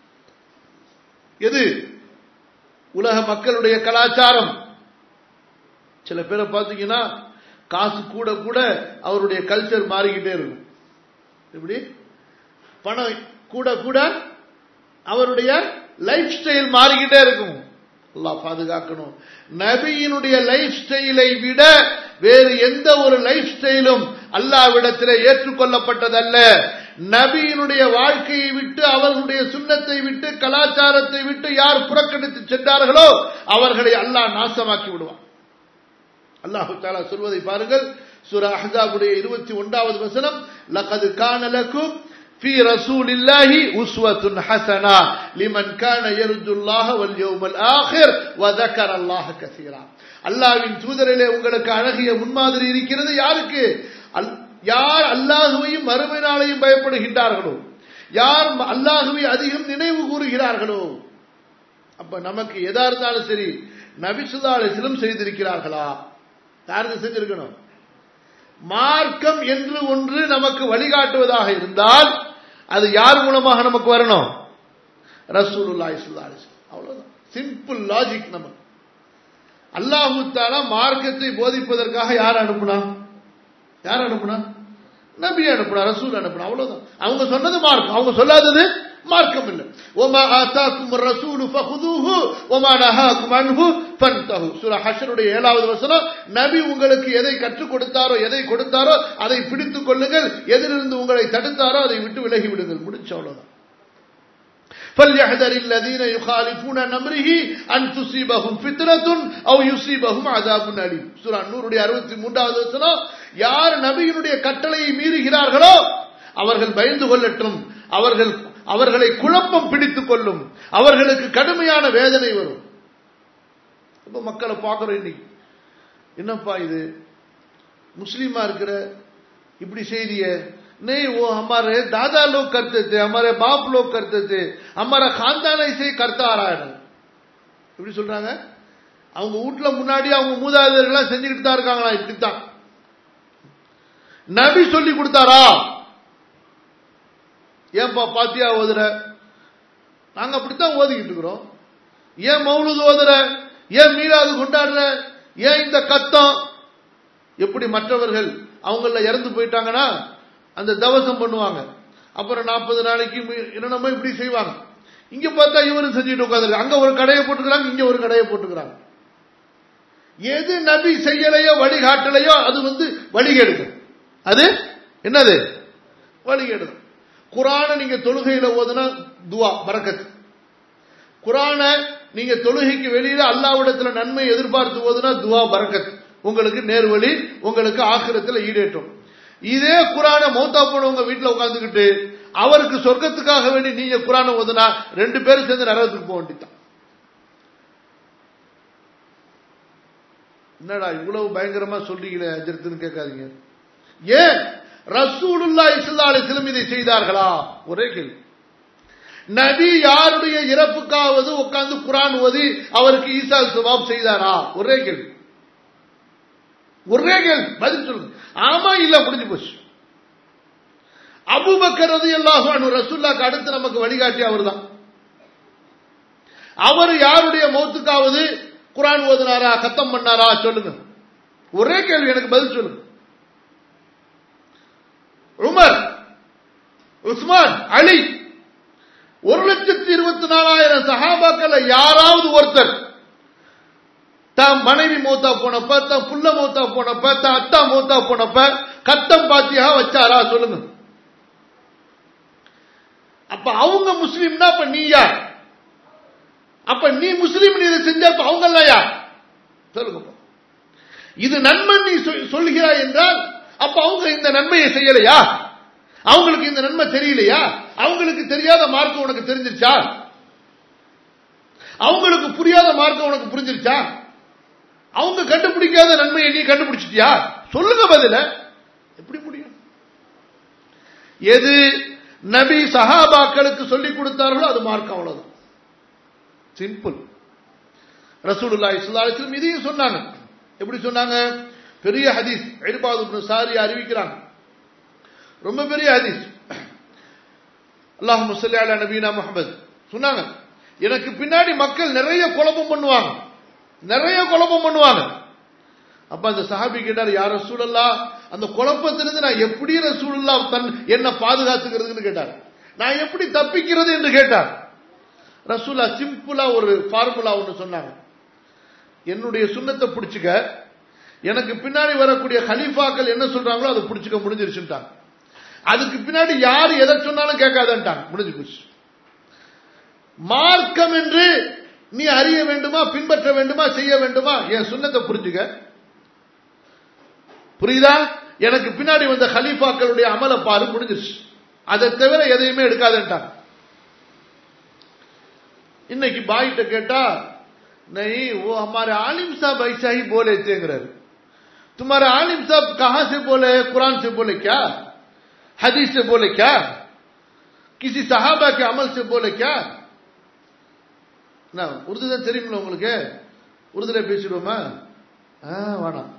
எது உலக மக்களுடைய கலாச்சாரம் சில பேரை பார்த்தீங்கன்னா காசு கூட கூட அவருடைய கல்ச்சர் மாறிக்கிட்டே இருக்கும் எப்படி பணம் கூட கூட அவருடைய லைஃப் ஸ்டைல் மாறிக்கிட்டே இருக்கும் அல்லாஹ் பாதுகாக்கணும் நபியினுடைய லைஃப் ஸ்டைலை விட வேறு எந்த ஒரு லைஃப் ஸ்டைலும் அல்லாவிடத்திலே ஏற்றுக்கொள்ளப்பட்டதல்ல நபியினுடைய வாழ்க்கையை விட்டு அவர்களுடைய சுண்ணத்தை விட்டு கலாச்சாரத்தை விட்டு யார் புறக்கணித்து சென்றார்களோ அவர்களை அல்லாஹ் நாசமாக்கி விடுவான் அல்லாஹு தாலா சொல்வதை பாருங்கள் சூரா அஹ்ஸாபுடைய இருபத்தி ஒன்றாவது வசனம் லகது கான லக்கும் في رسول الله أسوة حسنة لمن كان يرجو الله واليوم الآخر وذكر الله كثيرا அல்லாவின் தூதரிலே உங்களுக்கு அழகிய முன்மாதிரி இருக்கிறது யாருக்கு யார் அல்லாஹுவையும் மறுமை நாளையும் பயப்படுகின்றார்களோ யார் அல்லாஹுவை அதிகம் நினைவு கூறுகிறார்களோ அப்ப நமக்கு எதா இருந்தாலும் சரி நபிசுதாலிசிலும் செய்திருக்கிறார்களா யாருக்கு செஞ்சிருக்கணும் மார்க்கம் என்று ஒன்று நமக்கு வழிகாட்டுவதாக இருந்தால் அது யார் மூலமாக நமக்கு வரணும் ரசூலுல்லாஹி ஸல்லல்லாஹு அலைஹி அவ்வளவுதான் சிம்பிள் லாஜிக் நமக்கு அல்லாஹு தாலா மார்க்கத்தை போதிப்பதற்காக யார் அனுப்புனா யார் அனுப்புனா நபி அனுப்புனா ரசூல் அனுப்புனா அவ்வளவுதான் அவங்க சொன்னது மார்க்கம் அவங்க சொல்லாதது மார்க்கம் இல்லை ஒமா ஆத்தாக்கும் ரசூலு ஃபஹுதுஹு ஒமா நஹாக்கும் அன்ஹு ஃபன்தஹு சூரா ஹஷ்ருடைய ஏழாவது வசனம் நபி உங்களுக்கு எதை கற்றுக் கொடுத்தாரோ எதை கொடுத்தாரோ அதை பிடித்துக் கொள்ளுங்கள் எதிலிருந்து உங்களை தடுத்தாரோ அதை விட்டு விலகி விடுங்கள் முடிச்ச அவ்வளவுதான் فليحذر الذين يخالفون عن امره ان تصيبهم فتنه او يصيبهم عذاب اليم சூரா நூறுடைய 63வது வசனம் யார் நபியினுடைய கட்டளையை மீறுகிறார்களோ அவர்கள் பயந்து கொள்ளட்டும் அவர்கள் அவர்களை குழப்பம் பிடித்துக் கொள்ளும் அவர்களுக்கு கடுமையான வேதனை வரும் இப்ப மக்களை பார்க்கிறோம் இன்னைக்கு என்னப்பா இது முஸ்லீமா இருக்கிற இப்படி செய்திய नहीं वो हमारे दादा लोग करते थे हमारे बाप लोग करते थे हमारा खानदान ऐसे ही करता आ रहा है எப்படி சொல்றாங்க அவங்க வீட்டுல முன்னாடி அவங்க மூதாதையர்கள் செஞ்சுக்கிட்டு தான் இருக்காங்களா இப்படித்தான் நபி சொல்லி கொடுத்தாரா ஏன்பா பாத்தியா ஓதுற நாங்க அப்படித்தான் ஓதிக்கிட்டு இருக்கிறோம் ஏன் மௌலுது ஓதுற ஏன் மீளாது கொண்டாடுற ஏன் இந்த கத்தம் எப்படி மற்றவர்கள் அவங்கள இறந்து போயிட்டாங்கன்னா அந்த தவசம் பண்ணுவாங்க அப்புறம் நாற்பது நாளைக்கு என்னென்னமோ இப்படி செய்வாங்க இங்க பார்த்தா இவரும் செஞ்சுட்டு உட்காந்துருக்கு அங்க ஒரு கடையை போட்டுக்கிறாங்க இங்க ஒரு கடையை போட்டுக்கிறாங்க எது நபி செய்யலையோ வழிகாட்டலையோ அது வந்து வழிகேடுது அது என்னது வழிகேடுது குரான நீங்க தொழுகையில ஓதுனா துவா பறக்கத்து குரான நீங்க தொழுகைக்கு வெளியில அல்லாவிடத்துல நன்மை எதிர்பார்த்து ஓதுனா துவா பறக்கத் உங்களுக்கு நேர்வழி உங்களுக்கு ஆக்கிரத்துல ஈடேற்றும் இதே குரான மௌத்தா போனவங்க வீட்டுல உட்காந்துக்கிட்டு அவருக்கு சொர்க்கத்துக்காக வேண்டி நீங்க குரான ஓதுனா ரெண்டு பேரும் சேர்ந்து நரகத்துக்கு போக வேண்டித்தான் என்னடா இவ்வளவு பயங்கரமா சொல்றீங்களே அஜரத்துன்னு கேட்காதீங்க ஏன் ரசூலுல்லா இஸ்லா அலிஸ்லம் இதை செய்தார்களா ஒரே கேள்வி நபி யாருடைய இறப்புக்காவது உட்கார்ந்து குரான் ஓதி அவருக்கு ஈசா சுபாப் செய்தாரா ஒரே கேள்வி ஒரே கேள்வி பதில் சொல்லுங்க ஆமா இல்ல முடிஞ்சு போச்சு அபுபக்கர் ரதி அல்லாஹ் ரசூல்லாக்கு அடுத்து நமக்கு வழிகாட்டி அவர் தான் அவர் யாருடைய மௌத்துக்காவது குரான் ஓதுனாரா கத்தம் பண்ணாரா சொல்லுங்க ஒரே கேள்வி எனக்கு பதில் சொல்லுங்க உமர் உஸ்மான் அலி ஒரு லட்சத்தி இருபத்தி நாலாயிரம் சஹாபாக்கள் யாராவது ஒருத்தர் தான் மனைவி மூத்தா போனப்ப தான் புள்ள மூத்தா போனப்ப தான் அத்தா மூத்தா போனப்ப கத்தம் பாத்தியாக வச்சாரா சொல்லுங்க அப்ப அவங்க முஸ்லீம்னா அப்ப நீ யார் அப்ப நீ முஸ்லீம் நீ இதை செஞ்ச அவங்க எல்லாம் யார் சொல்லுங்க இது நன்மை நீ சொல்கிறாய் என்றால் அப்ப அவங்க இந்த நன்மையை செய்யலையா அவங்களுக்கு இந்த நன்மை தெரியலையா அவங்களுக்கு தெரியாத மார்க்கம் உனக்கு தெரிஞ்சிருச்சா அவங்களுக்கு புரியாத மார்க்கம் உனக்கு புரிஞ்சிருச்சா அவங்க கண்டுபிடிக்காத நன்மையை நீ கண்டுபிடிச்சிட்டியா சொல்லுங்க பதில எப்படி முடியும் எது நபி சஹாபாக்களுக்கு சொல்லிக் கொடுத்தார்களோ அது மார்க்கம் அவ்வளவுதான் சிம்பிள் ரசூலுல்லா இஸ்லாத்திலும் இதையும் சொன்னாங்க எப்படி சொன்னாங்க பெரிய ஹதீஸ் எரிபாது சாரி அறிவிக்கிறாங்க ரொம்ப பெரிய ஹதீஸ் அல்லாஹ் முசல்லி அலா நபீனா முகமது சொன்னாங்க எனக்கு பின்னாடி மக்கள் நிறைய குழப்பம் பண்ணுவாங்க நிறைய குழப்பம் பண்ணுவாங்க அப்ப அந்த சஹாபி கேட்டார் யார் ரசூலல்லா அந்த குழப்பத்திலிருந்து நான் எப்படி ரசூலல்லா தன் என்ன பாதுகாத்துக்கிறதுன்னு கேட்டார் நான் எப்படி தப்பிக்கிறது என்று கேட்டார் ரசூலா சிம்பிளா ஒரு ஃபார்முலா ஒன்று சொன்னாங்க என்னுடைய சுண்ணத்தை பிடிச்சுக்க எனக்கு பின்னாடி வரக்கூடிய ஹலீஃபாக்கள் என்ன சொல்றாங்களோ அதை பிடிச்சுக்க முடிஞ்சிருச்சுட்டாங்க அதுக்கு பின்னாடி யார் எதை சொன்னாலும் கேட்காதன்ட்டாங்க முடிஞ்சு போச்சு மார்க்கம் என்று நீ அறிய வேண்டுமா பின்பற்ற வேண்டுமா செய்ய வேண்டுமா என் சுண்ணத்தை புரிஞ்சுக்க புரியுதா எனக்கு பின்னாடி வந்த ஹலீஃபாக்களுடைய அமல பாரு முடிஞ்சிருச்சு அதை தவிர எதையுமே எடுக்காதன்ட்டாங்க இன்னைக்கு பாயிட்ட கேட்டா नहीं वो हमारे आलिम साहब ऐसा ही बोले थे तुम्हारे आलिम साहब कहां से बोले कुरान से बोले क्या हदीस से बोले क्या किसी सहाबा के अमल से बोले क्या என்ன உருது தான் தெரியுமில்ல உங்களுக்கு உருதுல பேசிடுவோமா வேணாம்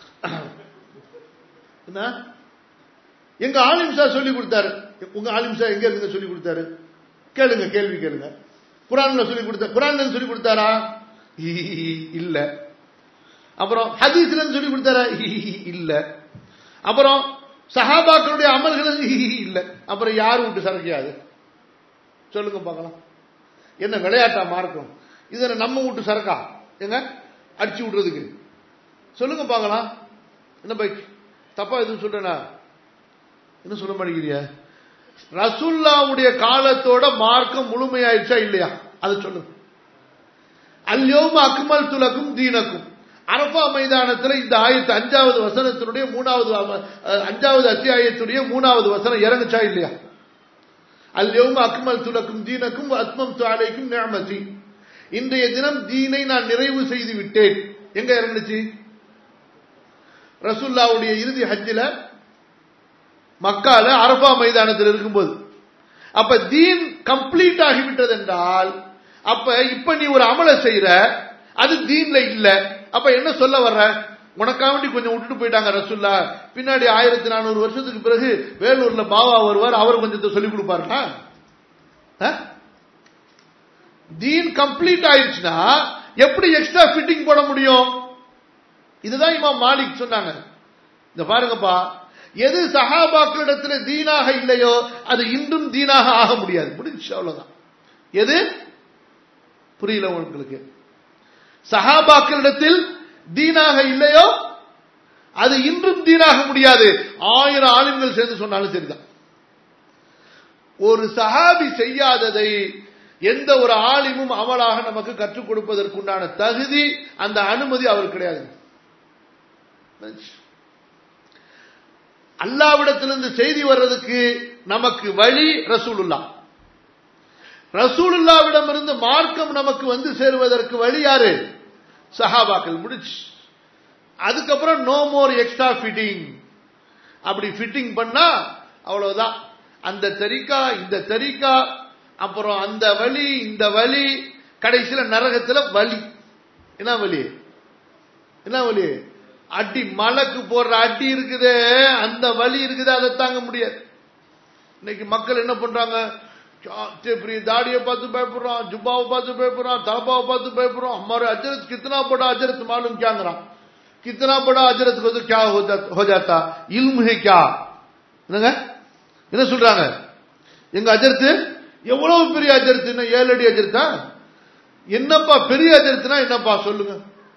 என்ன எங்க ஆலிம்சா சொல்லி கொடுத்தாரு உங்க ஆலிம்சா எங்க இருந்து சொல்லி கொடுத்தாரு கேளுங்க கேள்வி கேளுங்க குரான்ல சொல்லி கொடுத்த குரான்ல சொல்லி கொடுத்தாரா இல்ல அப்புறம் ஹதீஸ்ல சொல்லி கொடுத்தாரா இல்ல அப்புறம் சஹாபாக்களுடைய அமல்கள் இல்ல அப்புறம் யாரு விட்டு சரக்கையாது சொல்லுங்க பார்க்கலாம் என்ன விளையாட்டா மார்க்கும் இது நம்ம விட்டு சரக்கா எங்க அடிச்சு விடுறதுக்கு சொல்லுங்க பார்க்கலாம் என்ன பைக் தப்பா எதுவும் சொல்றேனா என்ன சொல்ல மாட்டேங்கிறிய ரசுல்லாவுடைய காலத்தோட மார்க்கம் முழுமையாயிடுச்சா இல்லையா அதை சொல்லுங்க அல்யோம் அக்மல் துலக்கும் தீனக்கும் அரபா மைதானத்தில் இந்த ஆயத்து அஞ்சாவது வசனத்தினுடைய மூணாவது அஞ்சாவது அத்தியாயத்துடைய மூணாவது வசனம் இறங்குச்சா இல்லையா அல்யோம் அக்மல் துலக்கும் தீனக்கும் அத்மம் தாலைக்கும் நியமதி இன்றைய தினம் தீனை நான் நிறைவு செய்து விட்டேன் எங்க இறங்குச்சு ரசுல்லாவுடைய இறுதி ஹஜ்ஜில மக்கால அரபா மைதானத்தில் இருக்கும்போது அப்ப தீன் கம்ப்ளீட் ஆகிவிட்டது என்றால் அப்ப இப்ப நீ ஒரு அமலை செய்யற அது தீன்ல இல்ல அப்ப என்ன சொல்ல வர்ற உனக்காண்டி கொஞ்சம் விட்டுட்டு போயிட்டாங்க ரசுல்லா பின்னாடி ஆயிரத்தி நானூறு வருஷத்துக்கு பிறகு வேலூர்ல பாவா வருவார் அவர் கொஞ்சத்தை சொல்லிக் கொடுப்பாருனா தீன் கம்ப்ளீட் ஆயிடுச்சுன்னா எப்படி எக்ஸ்ட்ரா ஃபிட்டிங் போட முடியும் இதுதான் இமாம் மாலிக் சொன்னாங்க இந்த பாருங்கப்பா எது சஹாபாக்களிடத்தில் தீனாக இல்லையோ அது இன்றும் தீனாக ஆக முடியாது முடிஞ்சு அவ்வளவுதான் எது புரியல உங்களுக்கு சஹாபாக்களிடத்தில் தீனாக இல்லையோ அது இன்றும் தீனாக முடியாது ஆயிரம் ஆளுங்கள் சேர்ந்து சொன்னாலும் சரிதான் ஒரு சஹாபி செய்யாததை எந்த ஒரு ஆலிமும் அமலாக நமக்கு கற்றுக் கொடுப்பதற்குண்டான தகுதி அந்த அனுமதி அவர் கிடையாது அல்லாவிடத்திலிருந்து செய்தி வர்றதுக்கு நமக்கு வழி ரசூலுல்லா ரசூலுல்லாவிடம் இருந்து மார்க்கம் நமக்கு வந்து சேருவதற்கு வழி யாரு சஹாபாக்கள் முடிச்சு அதுக்கப்புறம் நோ மோர் எக்ஸ்ட்ரா ஃபிட்டிங் அப்படி ஃபிட்டிங் பண்ணா அவ்வளவுதான் அந்த தரிக்கா இந்த தரிக்கா அப்புறம் அந்த வழி இந்த வழி கடைசியில நரகத்துல வலி என்ன வலி என்ன வலி அடி மலைக்கு போடுற அடி இருக்குது அந்த வலி இருக்குது அதை தாங்க முடியாது இன்னைக்கு மக்கள் என்ன பண்றாங்க பெரிய தாடியை பார்த்து பயப்படுறான் ஜுப்பாவை பார்த்து பயப்படுறான் தலப்பாவை பார்த்து பயப்படுறான் हमारे अजरत कितना बड़ा अजरत मालूम क्या करा कितना बड़ा अजरत को तो क्या हो जाता हो जाता इल्म है क्या என்னங்க என்ன சொல்றாங்க எங்க அஜர்த்து எவ்வளவு பெரிய அஜர்த்து என்ன ஏழு அடி அஜர்த்தா என்னப்பா பெரிய அஜர்த்துனா என்னப்பா சொல்லுங்க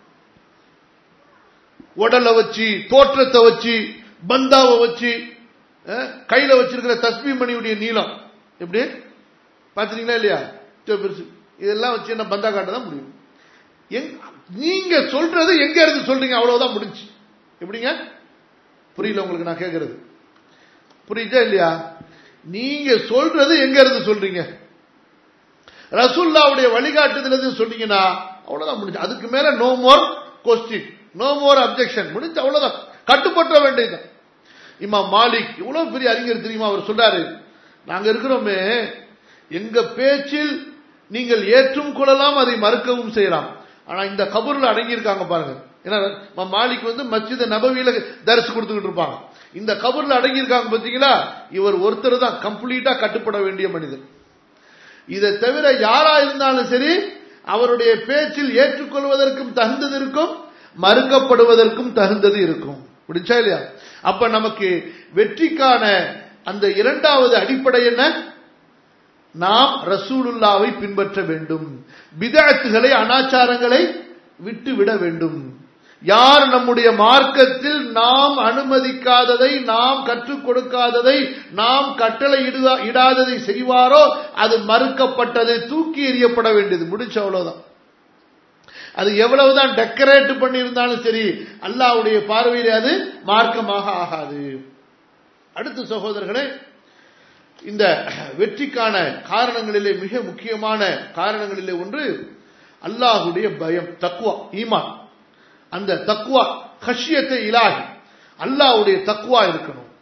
உடலை வச்சு தோற்றத்தை வச்சு பந்தாவை வச்சு கையில வச்சிருக்கிற தஸ்மி மணியுடைய நீளம் எப்படி பாத்தீங்களா இல்லையா பெருசு இதெல்லாம் வச்சு என்ன பந்தா காட்ட தான் முடியும் நீங்க சொல்றது எங்க இருந்து சொல்றீங்க அவ்வளவுதான் முடிஞ்சு எப்படிங்க புரியல உங்களுக்கு நான் கேட்கறது புரியுதா இல்லையா நீங்க சொல்றது எங்க இருந்து சொல்றீங்க ரசுல்லாவுடைய வழிகாட்டுதல் இருந்து சொன்னீங்கன்னா அவ்வளவுதான் முடிஞ்சு அதுக்கு மேல no more question no more objection முடிஞ்சு அவ்வளவுதான் கட்டுப்பற்ற வேண்டியதுதான் இம்மா மாலிக் இவ்வளவு பெரிய அறிஞர் தெரியுமா அவர் சொல்றாரு நாங்க இருக்கிறோமே எங்க பேச்சில் நீங்கள் ஏற்றும் கொள்ளலாம் அதை மறுக்கவும் செய்யலாம் ஆனா இந்த கபூர்ல அடங்கியிருக்காங்க பாருங்க ஏன்னா மாலிக் வந்து மஸ்ஜித நபவியில தரிசு கொடுத்துக்கிட்டு இருப்பாங்க இந்த கபூர்ல அடங்கியிருக்காங்க பாத்தீங்களா இவர் ஒருத்தர் தான் கம்ப்ளீட்டா கட்டுப்பட வேண்டிய மனிதர் இதை தவிர யாரா இருந்தாலும் சரி அவருடைய பேச்சில் ஏற்றுக்கொள்வதற்கும் தகுந்தது இருக்கும் மறுக்கப்படுவதற்கும் தகுந்தது இருக்கும் முடிச்சா இல்லையா அப்ப நமக்கு வெற்றிக்கான அந்த இரண்டாவது அடிப்படை என்ன நாம் ரசூலுல்லாவை பின்பற்ற வேண்டும் பிதாத்துகளை அனாச்சாரங்களை விட்டு விட வேண்டும் யார் நம்முடைய மார்க்கத்தில் நாம் அனுமதிக்காததை நாம் கற்றுக் கொடுக்காததை நாம் கட்டளை இடுதா- இடாததை செய்வாரோ அது மறுக்கப்பட்டது தூக்கி எறியப்பட வேண்டியது முடிச்ச அவ்வளவுதான் அது எவ்வளவுதான் டெக்கரேட் பண்ணியிருந்தாலும் சரி அல்லாஹ்வுடைய பார்வையில் அது மார்க்கமாக ஆகாது அடுத்த சகோதரர்களே இந்த வெற்றிக்கான காரணங்களிலே மிக முக்கியமான காரணங்களிலே ஒன்று அல்லாஹுடைய பயம் தக்குவா ஈமான் அந்த தக்குவா ஹஷ்யத்தை இலாகி அல்லாஹ்வுடைய தக்குவா இருக்கணும்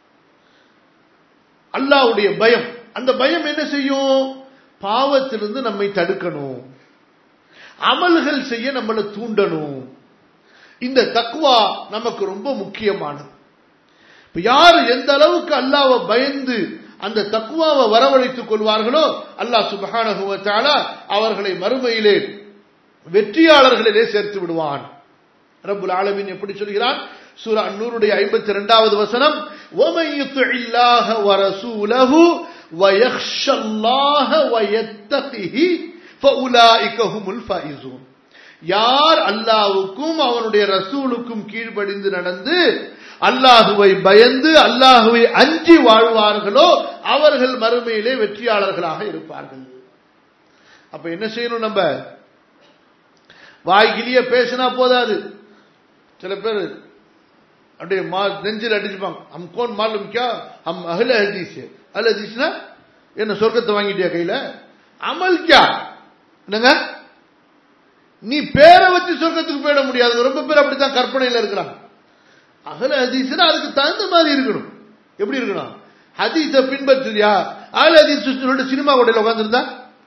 அல்லாஹ்வுடைய பயம் அந்த பயம் என்ன செய்யும் பாவத்திலிருந்து நம்மை தடுக்கணும் அமல்கள் செய்ய நம்மளை தூண்டணும் இந்த தக்குவா நமக்கு ரொம்ப முக்கியமானது இப்ப யார் எந்த அளவுக்கு அல்லாவை பயந்து அந்த தக்குவாவை வரவழைத்துக் கொள்வார்களோ அல்லாஹ் சுபஹானஹு வ தஆலா அவர்களை மறுமையிலே வெற்றியாளர்களிலே சேர்த்து விடுவான் ரப்புல் ஆலமீன் எப்படி சொல்கிறான் சூரா அன்னூருடைய 52வது வசனம் وَمَن يُطِعِ اللَّهَ وَرَسُولَهُ وَيَخْشَ اللَّهَ وَيَتَّقِهِ فَأُولَئِكَ هُمُ الْفَائِزُونَ யார் அல்லாஹ்வுக்கும் அவனுடைய ரசூலுக்கும் கீழ்ப்படிந்து நடந்து அல்லாஹுவை பயந்து அல்லாஹுவை அஞ்சி வாழ்வார்களோ அவர்கள் மறுமையிலே வெற்றியாளர்களாக இருப்பார்கள் அப்ப என்ன செய்யணும் நம்ம வாய்கிலிய பேசினா போதாது சில பேர் அப்படியே மா நெஞ்சில் அடிச்சுப்பாங்க ஹம் கோன் மாலும் கியா ஹம் அஹ்ல ஹதீஸ் அஹ்ல ஹதீஸ்னா என்ன சொர்க்கத்தை வாங்கிட்டியா கையில அமல் கியா என்னங்க நீ பேரை வச்சு சொர்க்கத்துக்கு போயிட முடியாது ரொம்ப பேர் அப்படித்தான் கற்பனையில இருக்கிறாங்க அகல ஹதீஸ்னா அதுக்கு தகுந்த மாதிரி இருக்கணும் எப்படி இருக்கணும் ஹதீஸ பின்பற்றியா அகல ஹதீஸ் சொல்லிட்டு சினிமா கோட்டையில் உட்காந்துருந்தா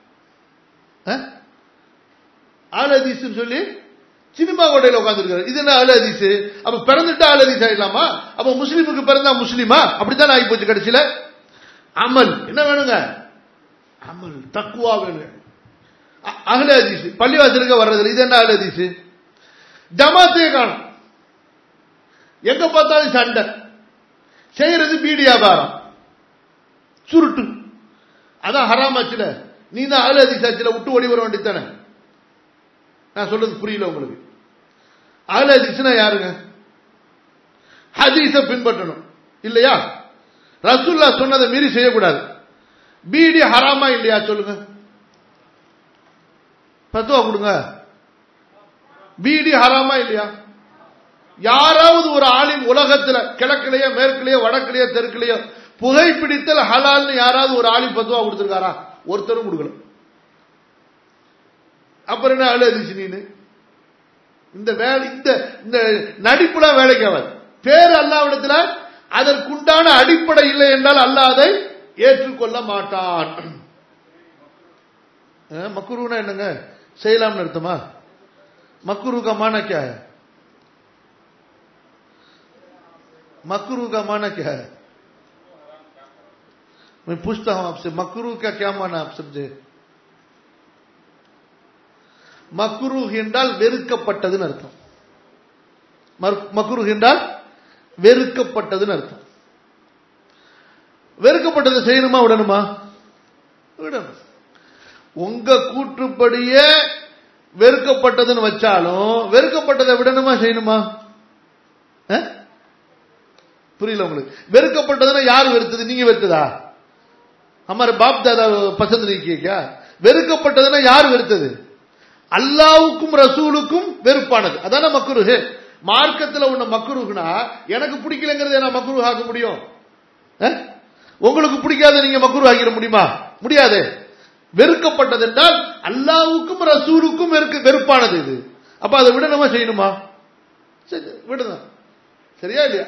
ஆல் ஹதீஸ் சொல்லி சினிமா கோட்டையில் உட்காந்துருக்காரு இது என்ன அல் ஹதீஸ் அப்ப பிறந்துட்டா அல் ஹதீஸ் ஆயிடலாமா அப்ப முஸ்லீமுக்கு பிறந்தா முஸ்லீமா அப்படித்தான் ஆகி போச்சு கடைசியில அமல் என்ன வேணுங்க அமல் தக்குவா வேணும் அ- அகல ஹதீஸ் பள்ளிவாசலுக்கு வர்றது இது என்ன அகல ஹதீஸ் ஜமாத்தே காணும் எங்க பார்த்தாலும் சண்டை செய்யறது பீடி வியாபாரம் சுருட்டு அதான் ஹராமாச்சுல நீ தான் அகல ஹதீஸ் ஆச்சுல விட்டு ஓடி வர வேண்டியதானே நான் சொல்றது புரியல உங்களுக்கு அகல ஹதீஸ்னா யாருங்க ஹதீஸ பின்பற்றணும் இல்லையா ரசூல்லா சொன்னதை மீறி செய்யக்கூடாது பீடி ஹராமா இல்லையா சொல்லுங்க பத்துவா கொடுங்க பீடி ஹராமா இல்லையா யாராவது ஒரு ஆளின் உலகத்துல கிழக்கிலேயோ மேற்கிலேயோ வடக்கிலேயோ தெற்குலேயோ புகைப்பிடித்தல் ஹலால்னு யாராவது ஒரு ஆளின் பத்துவா கொடுத்திருக்காரா ஒருத்தரும் கொடுக்கல அப்புறம் என்ன அழுதிச்சு நீனு இந்த வேலை இந்த இந்த நடிப்புலாம் வேலைக்கு ஆகாது பேர் அல்லாவிடத்துல அதற்குண்டான அடிப்படை இல்லை என்றால் அல்லாஹ் அதை ஏற்றுக்கொள்ள மாட்டான் அஹ், மக்குருனா என்னங்க செய்யலாம்னு அர்த்தமா मकरू का माना क्या है मकरू का माना क्या है मैं पूछता हूं आपसे मकरू का क्या माना आप समझे மக்ரூ என்றால் வெறுக்கப்பட்டதுன்னு அர்த்தம் மக்ரூ என்றால் வெறுக்கப்பட்டதுன்னு அர்த்தம் வெறுக்கப்பட்டதை செய்யணுமா விடணுமா விடணும் உங்க கூற்றுப்படியே வெறுக்கப்பட்டதுன்னு வச்சாலும் வெறுக்கப்பட்டதை விடணுமா செய்யணுமா அஹ்? புரியல உங்களுக்கு வெறுக்கப்பட்டதுன்னா யார் வெறுத்தது நீங்க வெறுத்ததா हमारे बाप दादा पसंद नहीं किए क्या வெறுக்கப்பட்டதுன்னா யார் வெறுத்தது அல்லாவுக்கும் ரசூலுக்கும் வெறுப்பானது அதான மக்குருகு மார்க்கத்துல உன்ன மக்குருகுனா எனக்கு பிடிக்கலங்கிறத நான் மக்குரு ஆக்க முடியும் அஹ்? உங்களுக்கு பிடிக்காத நீங்க மக்குரு ஆக்கிட முடியுமா முடியாது வெறுக்கப்பட்டது என்றால் அல்லாவுக்கும் ரசூலுக்கும் வெறுக்க வெறுப்பானது இது அப்ப அதை விடணுமா செய்யணுமா சரி விடணும் சரியா இல்லையா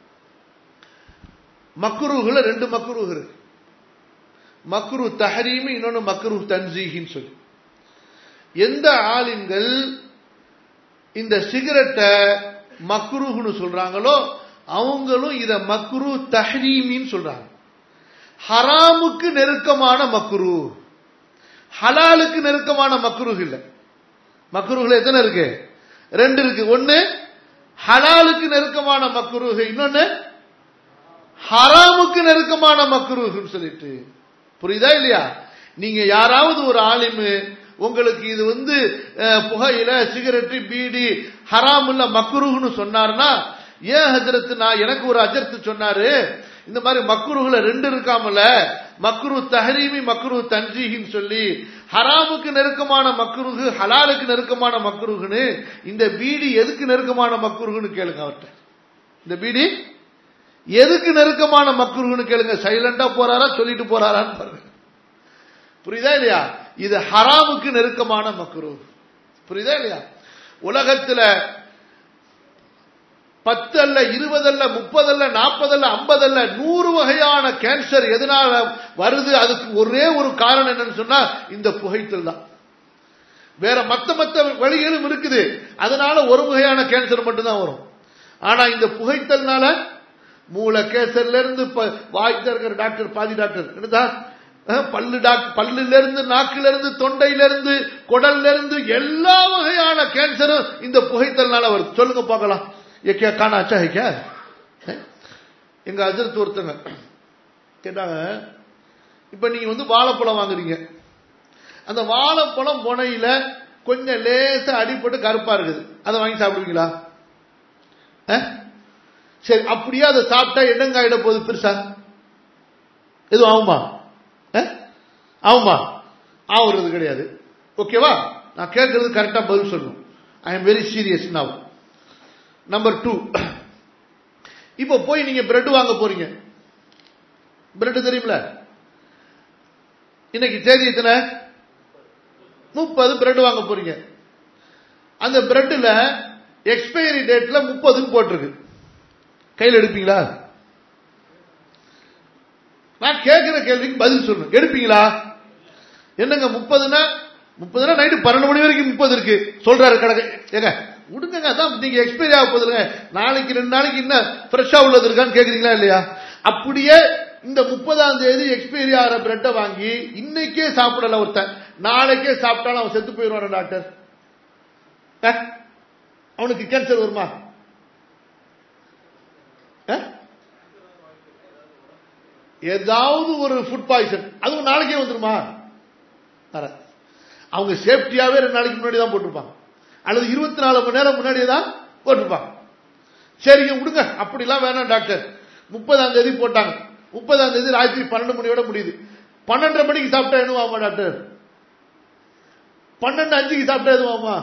மக்குருகுல ரெண்டு மக்குருகு இருக்கு மக்ரு தஹரீமி இன்னொன்னு மக்ரு தன்சீகின்னு சொல்லி எந்த ஆலிம்கள் இந்த சிகரெட்டை மக்ரூஹ்னு சொல்றாங்களோ அவங்களும் இத மக்ரு தஹரீமின்னு சொல்றாங்க ஹராமுக்கு நெருக்கமான மக்ரு ஹலாலுக்கு நெருக்கமான மக்ரூஹ் இல்ல மக்ரூஹ்ல எத்தனை இருக்கு ரெண்டு இருக்கு ஒன்னு ஹலாலுக்கு நெருக்கமான மக்ரூஹ் இன்னொன்னு ஹராமுக்கு நெருக்கமான மக்ரூஹ்னு சொல்லிட்டு புரியுதா இல்லையா நீங்க யாராவது ஒரு ஆலிமு உங்களுக்கு இது வந்து அஹ், புகையில சிகரெட்டு பீடி ஹராம் இல்ல மக்ரூஹ்னு சொன்னார்னா ஏன் ஹஜரத் நான் எனக்கு ஒரு அஜர்த்து சொன்னாரு இந்த மாதிரி மக்ரூஹ்ல ரெண்டு இருக்காமல மக்ரு தஹரீமி மக்ரு தன்ஜீஹின்னு சொல்லி ஹராமுக்கு நெருக்கமான மக்ருஹு ஹலாலுக்கு நெருக்கமான மக்ருஹுன்னு இந்த பீடி எதுக்கு நெருக்கமான மக்ருஹுன்னு கேளுங்க அவர்கிட்ட இந்த பீடி எதுக்கு நெருக்கமான மக்ருஹுன்னு கேளுங்க சைலண்டா போறாரா சொல்லிட்டு போறாரான்னு பாருங்க புரியுதா இல்லையா இது ஹராமுக்கு நெருக்கமான மக்ரு புரியுதா இல்லையா உலகத்துல பத்து அல்ல இருபது அல்ல முப்பது அல்ல நாற்பது அல்ல ஐம்பது அல்ல நூறு வகையான கேன்சர் எதனால வருது அதுக்கு ஒரே ஒரு காரணம் என்னன்னு சொன்னா இந்த புகைத்தல் தான் வேற மத்த மத்த வழிகளும் இருக்குது அதனால ஒரு வகையான கேன்சர் மட்டும்தான் வரும் ஆனா இந்த புகைத்தல்னால மூளை கேன்சர்ல இருந்து ப- வாய்க்கு இருக்கிற டாக்டர் பாதி டாக்டர் என்னதா அஹ், பல்லு டாக்டர் பல்லுல இருந்து நாக்குல இருந்து தொண்டையில இருந்து குடல்ல இருந்து எல்லா வகையான கேன்சரும் இந்த புகைத்தல்னால வருது சொல்லுங்க பார்க்கலாம் ये क्या खाना अच्छा है क्या है? எங்க அஜரத் ஒருத்தங்க கேட்டாங்க இப்ப நீங்க வந்து வாழைப்பழம் வாங்குறீங்க அந்த வாழைப்பழம் முனையில கொஞ்சம் லேசா அடிபட்டு கருப்பா இருக்குது அதை வாங்கி சாப்பிடுவீங்களா அஹ்? சரி அப்படியே அதை சாப்பிட்டா என்னங்க ஆயிட போகுது பெருசா எதுவும் ஆகுமா அஹ்? ஆகுமா ஆகுறது கிடையாது ஓகேவா நான் கேட்கறது கரெக்டா பதில் சொல்லணும் I am very serious now number two இப்போ போய் நீங்க பிரெட் வாங்க போறீங்க பிரெட் தெரியுமில இன்னைக்கு தேதி எத்தனை முப்பது பிரெட் வாங்க போறீங்க அந்த பிரெட்ல எக்ஸ்பைரி டேட்ல முப்பதுன்னு போட்டிருக்கு கையில் எடுப்பீங்களா நான் கேட்கிற கேள்விக்கு பதில் சொல்லணும் எடுப்பீங்களா என்னங்க முப்பதுனா முப்பதுனா நைட்டு பன்னெண்டு மணி வரைக்கும் முப்பது இருக்கு சொல்றாரு கடை ஏங்க விடுங்க அதான் நீங்க எக்ஸ்பைரி ஆக போதுங்க நாளைக்கு ரெண்டு நாளைக்கு இன்னும் ஃப்ரெஷ்ஷா உள்ளது இருக்கான்னு கேக்குறீங்களா இல்லையா அப்படியே இந்த முப்பதாம் தேதி எக்ஸ்பைரி ஆகிற பிரெட்டை வாங்கி இன்னைக்கே சாப்பிடல ஒருத்தன் நாளைக்கே சாப்பிட்டாலும் அவன் செத்து போயிடுவான் டாக்டர் அஹ்? அவனுக்கு கேன்சர் வருமா அஹ்? ஏதாவது ஒரு ஃபுட் பாய்சன் அதுவும் நாளைக்கே வந்துருமா வராது. அவங்க சேஃப்டியாவே ரெண்டு நாளைக்கு முன்னாடி தான் போட்டிருப்பாங்க அல்லது இருபத்தி நாலு மணி நேரம் முன்னாடியே தான் போட்டிருப்பாங்க சரிங்க விடுங்க அப்படிலாம் வேணாம் டாக்டர் முப்பதாம் தேதி போட்டாங்க முப்பதாம் தேதி ராத்திரி பன்னெண்டு மணியோட முடியுது பன்னெண்டரை மணிக்கு சாப்பிட்டா எதுவும் ஆகுமா டாக்டர் பன்னெண்டு அஞ்சுக்கு சாப்பிட்டா எதுவும் ஆகுமா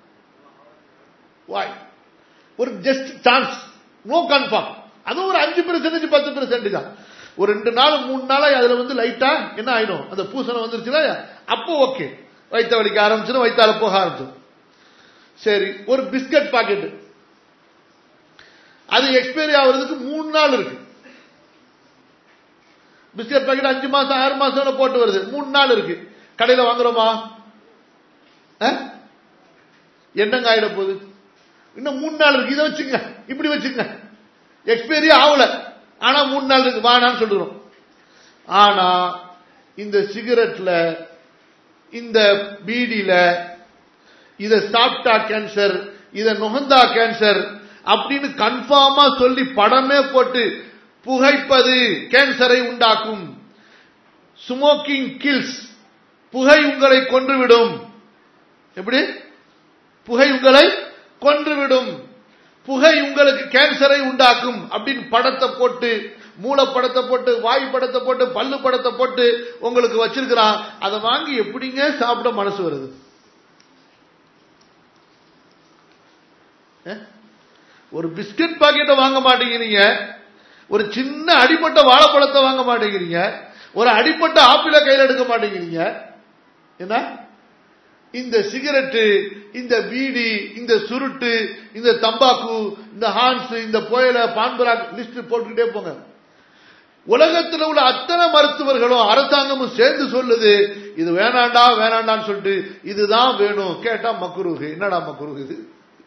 வாய் ஒரு ஜஸ்ட் சான்ஸ் நோ கன்ஃபார்ம் அதுவும் ஒரு அஞ்சு பெர்சன்டேஜ் பத்து பெர்சன்டேஜ் தான் ஒரு ரெண்டு நாள் மூணு நாளா அதுல வந்து லைட்டா என்ன ஆயிடும் அந்த பூசணம் வந்துருச்சுல அப்போ ஓகே வயிற்ற வலிக்க ஆரம்பிச்சிடும் வயிற்றால போக ஆரம்பிச்சிடும் சரி ஒரு பிஸ்கட் பாக்கெட் அது எக்ஸ்பைரி ஆகுறதுக்கு மூணு நாள் இருக்கு பிஸ்கட் பாக்கெட் அஞ்சு மாசம் ஆறு மாசம் போட்டு வருது மூணு நாள் இருக்கு கடையில வாங்குறோமா அஹ்? என்னங்க ஆயிட போகுது இன்னும் மூணு நாள் இருக்கு இதை வச்சுங்க இப்படி வச்சுங்க எக்ஸ்பைரி ஆகல ஆனா மூணு நாள் இருக்கு வானான்னு சொல்றோம் ஆனா இந்த சிகரெட்ல இந்த பீடியில இத சாப்பிட்டா கேன்சர் இத நுகர்ந்தா கேன்சர் அப்படின்னு கன்ஃபார்மா சொல்லி படமே போட்டு புகைப்பது கேன்சரை உண்டாக்கும் ஸ்மோக்கிங் கில்ஸ் புகை உங்களை கொன்றுவிடும் எப்படி புகை உங்களை கொன்றுவிடும் புகை உங்களுக்கு கேன்சரை உண்டாக்கும் அப்படின்னு படத்தை போட்டு மூளை படத்தை போட்டு வாய் படத்தை போட்டு பல்லு படத்தை போட்டு உங்களுக்கு வச்சிருக்கிறான் அதை வாங்கி எப்படிங்க சாப்பிட மனசு வருது அஹ்? ஒரு பிஸ்கட் பாக்கெட்டை வாங்க மாட்டேங்கிறீங்க ஒரு சின்ன அடிப்பட்ட வாழைப்பழத்தை வாங்க மாட்டேங்கிறீங்க ஒரு அடிப்பட்ட ஆப்பிள கையில் எடுக்க மாட்டேங்கிறீங்க என்ன இந்த சிகரெட்டு இந்த பீடி இந்த சுருட்டு இந்த தம்பாக்கு இந்த ஹான்ஸ் இந்த புயல பான்பராக் லிஸ்ட் போட்டுக்கிட்டே போங்க உலகத்தில் உள்ள அத்தனை மருத்துவர்களும் அரசாங்கமும் சேர்ந்து சொல்லுது இது வேணாண்டா வேணாண்டான்னு சொல்லிட்டு இதுதான் வேணும் கேட்டா மக்குருகு என்னடா மக்குருகு இது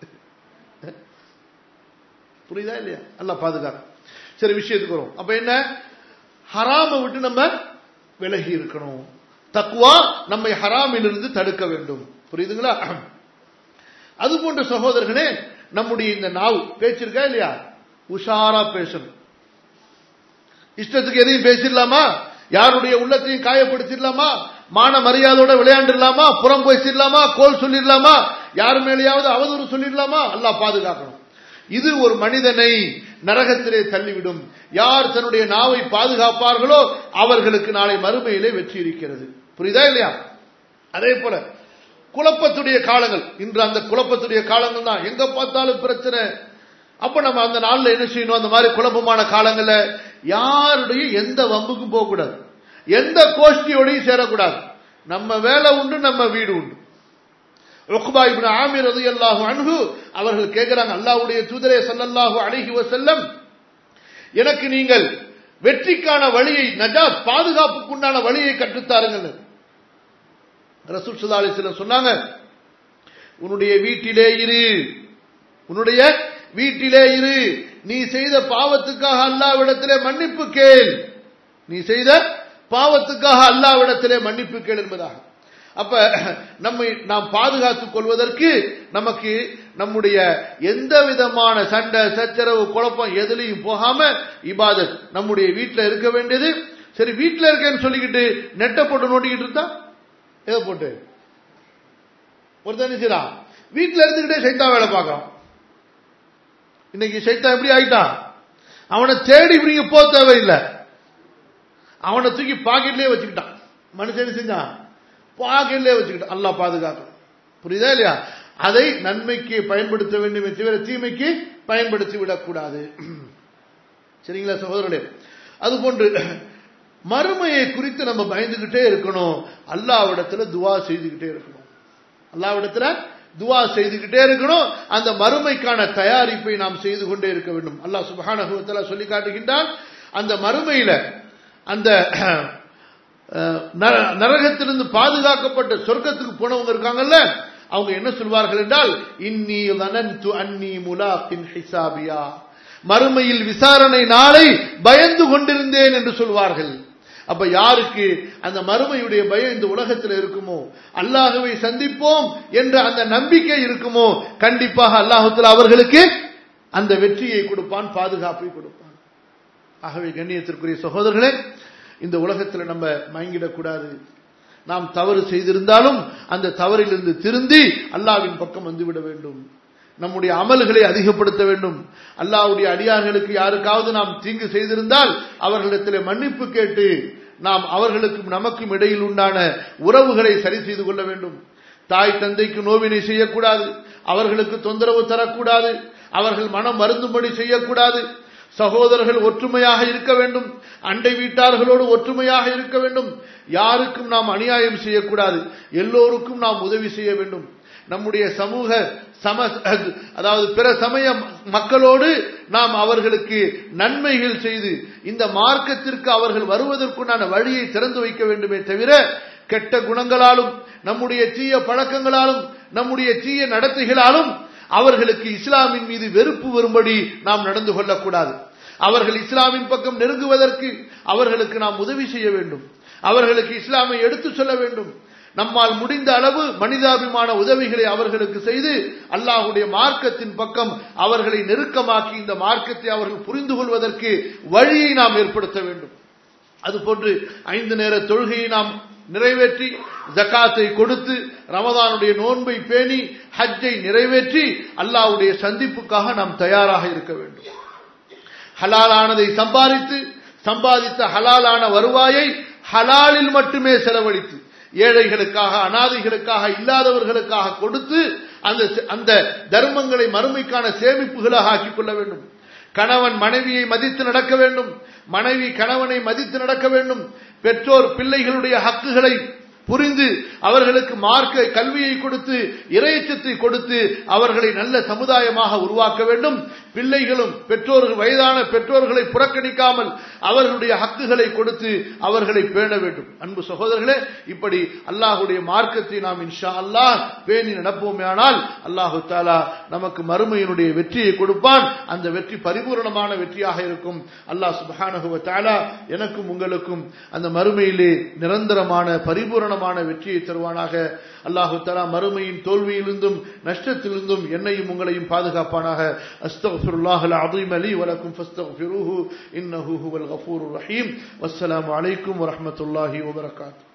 புரியுதா இல்லையா நல்லா பாதுகாக்க சரி விஷயத்துக்கு வரும் அப்ப என்ன ஹராம விட்டு நம்ம விலகி இருக்கணும் தக்குவா நம்மை ஹராமிலிருந்து தடுக்க வேண்டும் புரியுதுங்களா அது போன்ற சகோதரர்களே நம்முடைய இந்த நாவு பேச்சிருக்கா இல்லையா உஷாரா பேசணும் இஷ்டத்துக்கு எதையும் பேசிடலாமா யாருடைய உள்ளத்தையும் காயப்படுத்திடலாமா மான மரியாதையோட விளையாண்டுடலாமா புறம் பேசிடலாமா கோல் சொல்லிடலாமா யார் மேலேயாவது அவதூறு சொல்லிடலாமா அல்லாஹ் பாதுகாக்கணும் இது ஒரு மனிதனை நரகத்திலே தள்ளிவிடும் யார் தன்னுடைய நாவை பாதுகாப்பார்களோ அவர்களுக்கு நாளை மறுமையிலே வெற்றி இருக்கிறது புரியுதா இல்லையா அதே போல குழப்பத்துடைய காலங்கள் இன்று அந்த குழப்பத்துடைய காலங்கள் தான் எங்க பார்த்தாலும் பிரச்சனை அப்ப நம்ம அந்த நாள்ல என்ன செய்யணும் அந்த மாதிரி குழப்பமான காலங்கள்ல யாருடைய எந்த வம்புக்கும் போகக்கூடாது எந்த கோஷ்டியோடையும் சேரக்கூடாது நம்ம வேலை உண்டு நம்ம வீடு உண்டு உக்பா இப்னு ஆமிர் ரலியல்லாஹு அன்ஹு அவர்கள் கேக்குறாங்க அல்லாஹ்வுடைய தூதரே ஸல்லல்லாஹு அலைஹி வஸல்லம் எனக்கு நீங்கள் வெற்றிக்கான வழியை நஜாத் பாதுகாப்புக்குண்டான வழியை கற்றுத்தாருங்கள் ரசூல் ஸல்லல்லாஹு அலைஹி வஸல்லம் சொன்னாங்க உன்னுடைய வீட்டிலே இரு உன்னுடைய வீட்டிலே இரு நீ செய்த பாவத்துக்காக அல்லாவிடத்திலே மன்னிப்பு கேள் நீ செய்த பாவத்துக்காக அல்லாவிடத்திலே மன்னிப்பு கேள் என்பதாக அப்ப நம்மை நாம் பாதுகாத்துக் கொள்வதற்கு நமக்கு நம்முடைய எந்த விதமான சண்டை சச்சரவு குழப்பம் எதுலையும் போகாம இபாதத் நம்முடைய வீட்டில் இருக்க வேண்டியது சரி வீட்டில் இருக்கேன்னு சொல்லிக்கிட்டு நெட்டை போட்டு நோண்டிக்கிட்டு இருந்தா எதை போட்டு ஒருத்தன் செய்யறான் வீட்டில் இருந்துகிட்டே சைத்தா வேலை பார்க்கறான் இன்னைக்கு சைத்தா எப்படி ஆயிட்டான் அவனை தேடி நீங்க போக தேவையில்லை அவனை தூக்கி பாக்கெட்லயே வச்சுக்கிட்டான் மனுஷன் செஞ்சான் பாக்கெட்லயே வச்சுக்கிட்டான் அல்லா பாதுகாக்கணும் புரியுதா இல்லையா அதை நன்மைக்கு பயன்படுத்த வேண்டுமே தவிர தீமைக்கு பயன்படுத்தி விடக்கூடாது சரிங்களா சகோதரர்களே அதுபோன்று மறுமையை குறித்து நம்ம பயந்துகிட்டே இருக்கணும் அல்லாவிடத்துல துவா செய்துகிட்டே இருக்கணும் அல்லாவிடத்துல துவா செய்துகிட்டே இருக்கணும் அந்த மறுமைக்கான தயாரிப்பை நாம் செய்து கொண்டே இருக்க வேண்டும் அல்லாஹ் சுபஹானஹுவத்தலா சொல்லி காட்டுகின்றான் அந்த மறுமையில அந்த நரகத்திலிருந்து பாதுகாக்கப்பட்ட சொர்க்கத்துக்கு போனவங்க இருக்காங்கல்ல அவங்க என்ன சொல்வார்கள் என்றால் இன்னி லனன்து அன்னி முலாக்கின் ஹிசாபியா மறுமையில் விசாரணை நாளை பயந்து கொண்டிருந்தேன் என்று சொல்வார்கள் அப்ப யாருக்கு அந்த மறுமையுடைய பயம் இந்த உலகத்தில் இருக்குமோ அல்லாஹுவை சந்திப்போம் என்ற அந்த நம்பிக்கை இருக்குமோ கண்டிப்பாக அல்லாஹுத்துல அவர்களுக்கு அந்த வெற்றியை கொடுப்பான் பாதுகாப்பை கொடுப்பான் ஆகவே கண்ணியத்திற்குரிய சகோதரர்களே இந்த உலகத்தில் நம்ம மயங்கிடக்கூடாது நாம் தவறு செய்திருந்தாலும் அந்த தவறிலிருந்து திருந்தி அல்லாவின் பக்கம் வந்துவிட வேண்டும் நம்முடைய அமல்களை அதிகப்படுத்த வேண்டும் அல்லாவுடைய அடியார்களுக்கு யாருக்காவது நாம் தீங்கு செய்திருந்தால் அவர்களிடத்தில் மன்னிப்பு கேட்டு நாம் அவர்களுக்கும் நமக்கும் இடையில் உண்டான உறவுகளை சரி செய்து கொள்ள வேண்டும் தாய் தந்தைக்கு நோவினை செய்யக்கூடாது அவர்களுக்கு தொந்தரவு தரக்கூடாது அவர்கள் மனம் வருந்தும்படி செய்யக்கூடாது சகோதரர்கள் ஒற்றுமையாக இருக்க வேண்டும் அண்டை வீட்டார்களோடு ஒற்றுமையாக இருக்க வேண்டும் யாருக்கும் நாம் அநியாயம் செய்யக்கூடாது எல்லோருக்கும் நாம் உதவி செய்ய வேண்டும் நம்முடைய சமூக சம அதாவது பிற சமய மக்களோடு நாம் அவர்களுக்கு நன்மைகள் செய்து இந்த மார்க்கத்திற்கு அவர்கள் வருவதற்குண்டான வழியை திறந்து வைக்க வேண்டுமே தவிர கெட்ட குணங்களாலும் நம்முடைய தீய பழக்கங்களாலும் நம்முடைய தீய நடத்தைகளாலும் அவர்களுக்கு இஸ்லாமின் மீது வெறுப்பு வரும்படி நாம் நடந்து கொள்ளக்கூடாது அவர்கள் இஸ்லாமின் பக்கம் நெருங்குவதற்கு அவர்களுக்கு நாம் உதவி செய்ய வேண்டும் அவர்களுக்கு இஸ்லாமை எடுத்து சொல்ல வேண்டும் நம்மால் முடிந்த அளவு மனிதாபிமான உதவிகளை அவர்களுக்கு செய்து அல்லாஹுடைய மார்க்கத்தின் பக்கம் அவர்களை நெருக்கமாக்கி இந்த மார்க்கத்தை அவர்கள் புரிந்து கொள்வதற்கு வழியை நாம் ஏற்படுத்த வேண்டும் அதுபோன்று ஐந்து நேர தொழுகையை நாம் நிறைவேற்றி ஜக்காத்தை கொடுத்து ரமதானுடைய நோன்பை பேணி ஹஜ்ஜை நிறைவேற்றி அல்லாவுடைய சந்திப்புக்காக நாம் தயாராக இருக்க வேண்டும் ஹலாலானதை சம்பாதித்து சம்பாதித்த ஹலாலான வருவாயை ஹலாலில் மட்டுமே செலவழித்து ஏழைகளுக்காக அனாதைகளுக்காக இல்லாதவர்களுக்காக கொடுத்து அந்த அந்த தர்மங்களை மறுமைக்கான சேமிப்புகளாக ஆக்கிக் கொள்ள வேண்டும் கணவன் மனைவியை மதித்து நடக்க வேண்டும் மனைவி கணவனை மதித்து நடக்க வேண்டும் பெற்றோர் பிள்ளைகளுடைய ஹக்குகளை புரிந்து அவர்களுக்கு மார்க்க கல்வியை கொடுத்து இறையச்சத்தை கொடுத்து அவர்களை நல்ல சமுதாயமாக உருவாக்க வேண்டும் பிள்ளைகளும் பெற்றோர்கள் வயதான பெற்றோர்களை புறக்கணிக்காமல் அவர்களுடைய ஹக்குகளை கொடுத்து அவர்களை பேண வேண்டும் அன்பு சகோதரர்களே இப்படி அல்லாஹுடைய மார்க்கத்தை நாம் இன்ஷா அல்லாஹ் பேணி நடப்போமே ஆனால் அல்லாஹு தாலா நமக்கு மறுமையினுடைய வெற்றியை கொடுப்பான் அந்த வெற்றி பரிபூர்ணமான வெற்றியாக இருக்கும் அல்லாஹ் சுபஹானஹுவ தாலா எனக்கும் உங்களுக்கும் அந்த மறுமையிலே நிரந்தரமான பரிபூரணமான வெற்றியை தருவானாக அல்லாஹு தலா மறுமையின் தோல்வியிலிருந்தும் நஷ்டத்திலிருந்தும் என்னையும் உங்களையும் பாதுகாப்பானாக அஸ்தோ أستغفر الله العظيم لي ولكم فاستغفروه إنه هو الغفور الرحيم والسلام عليكم ورحمة الله وبركاته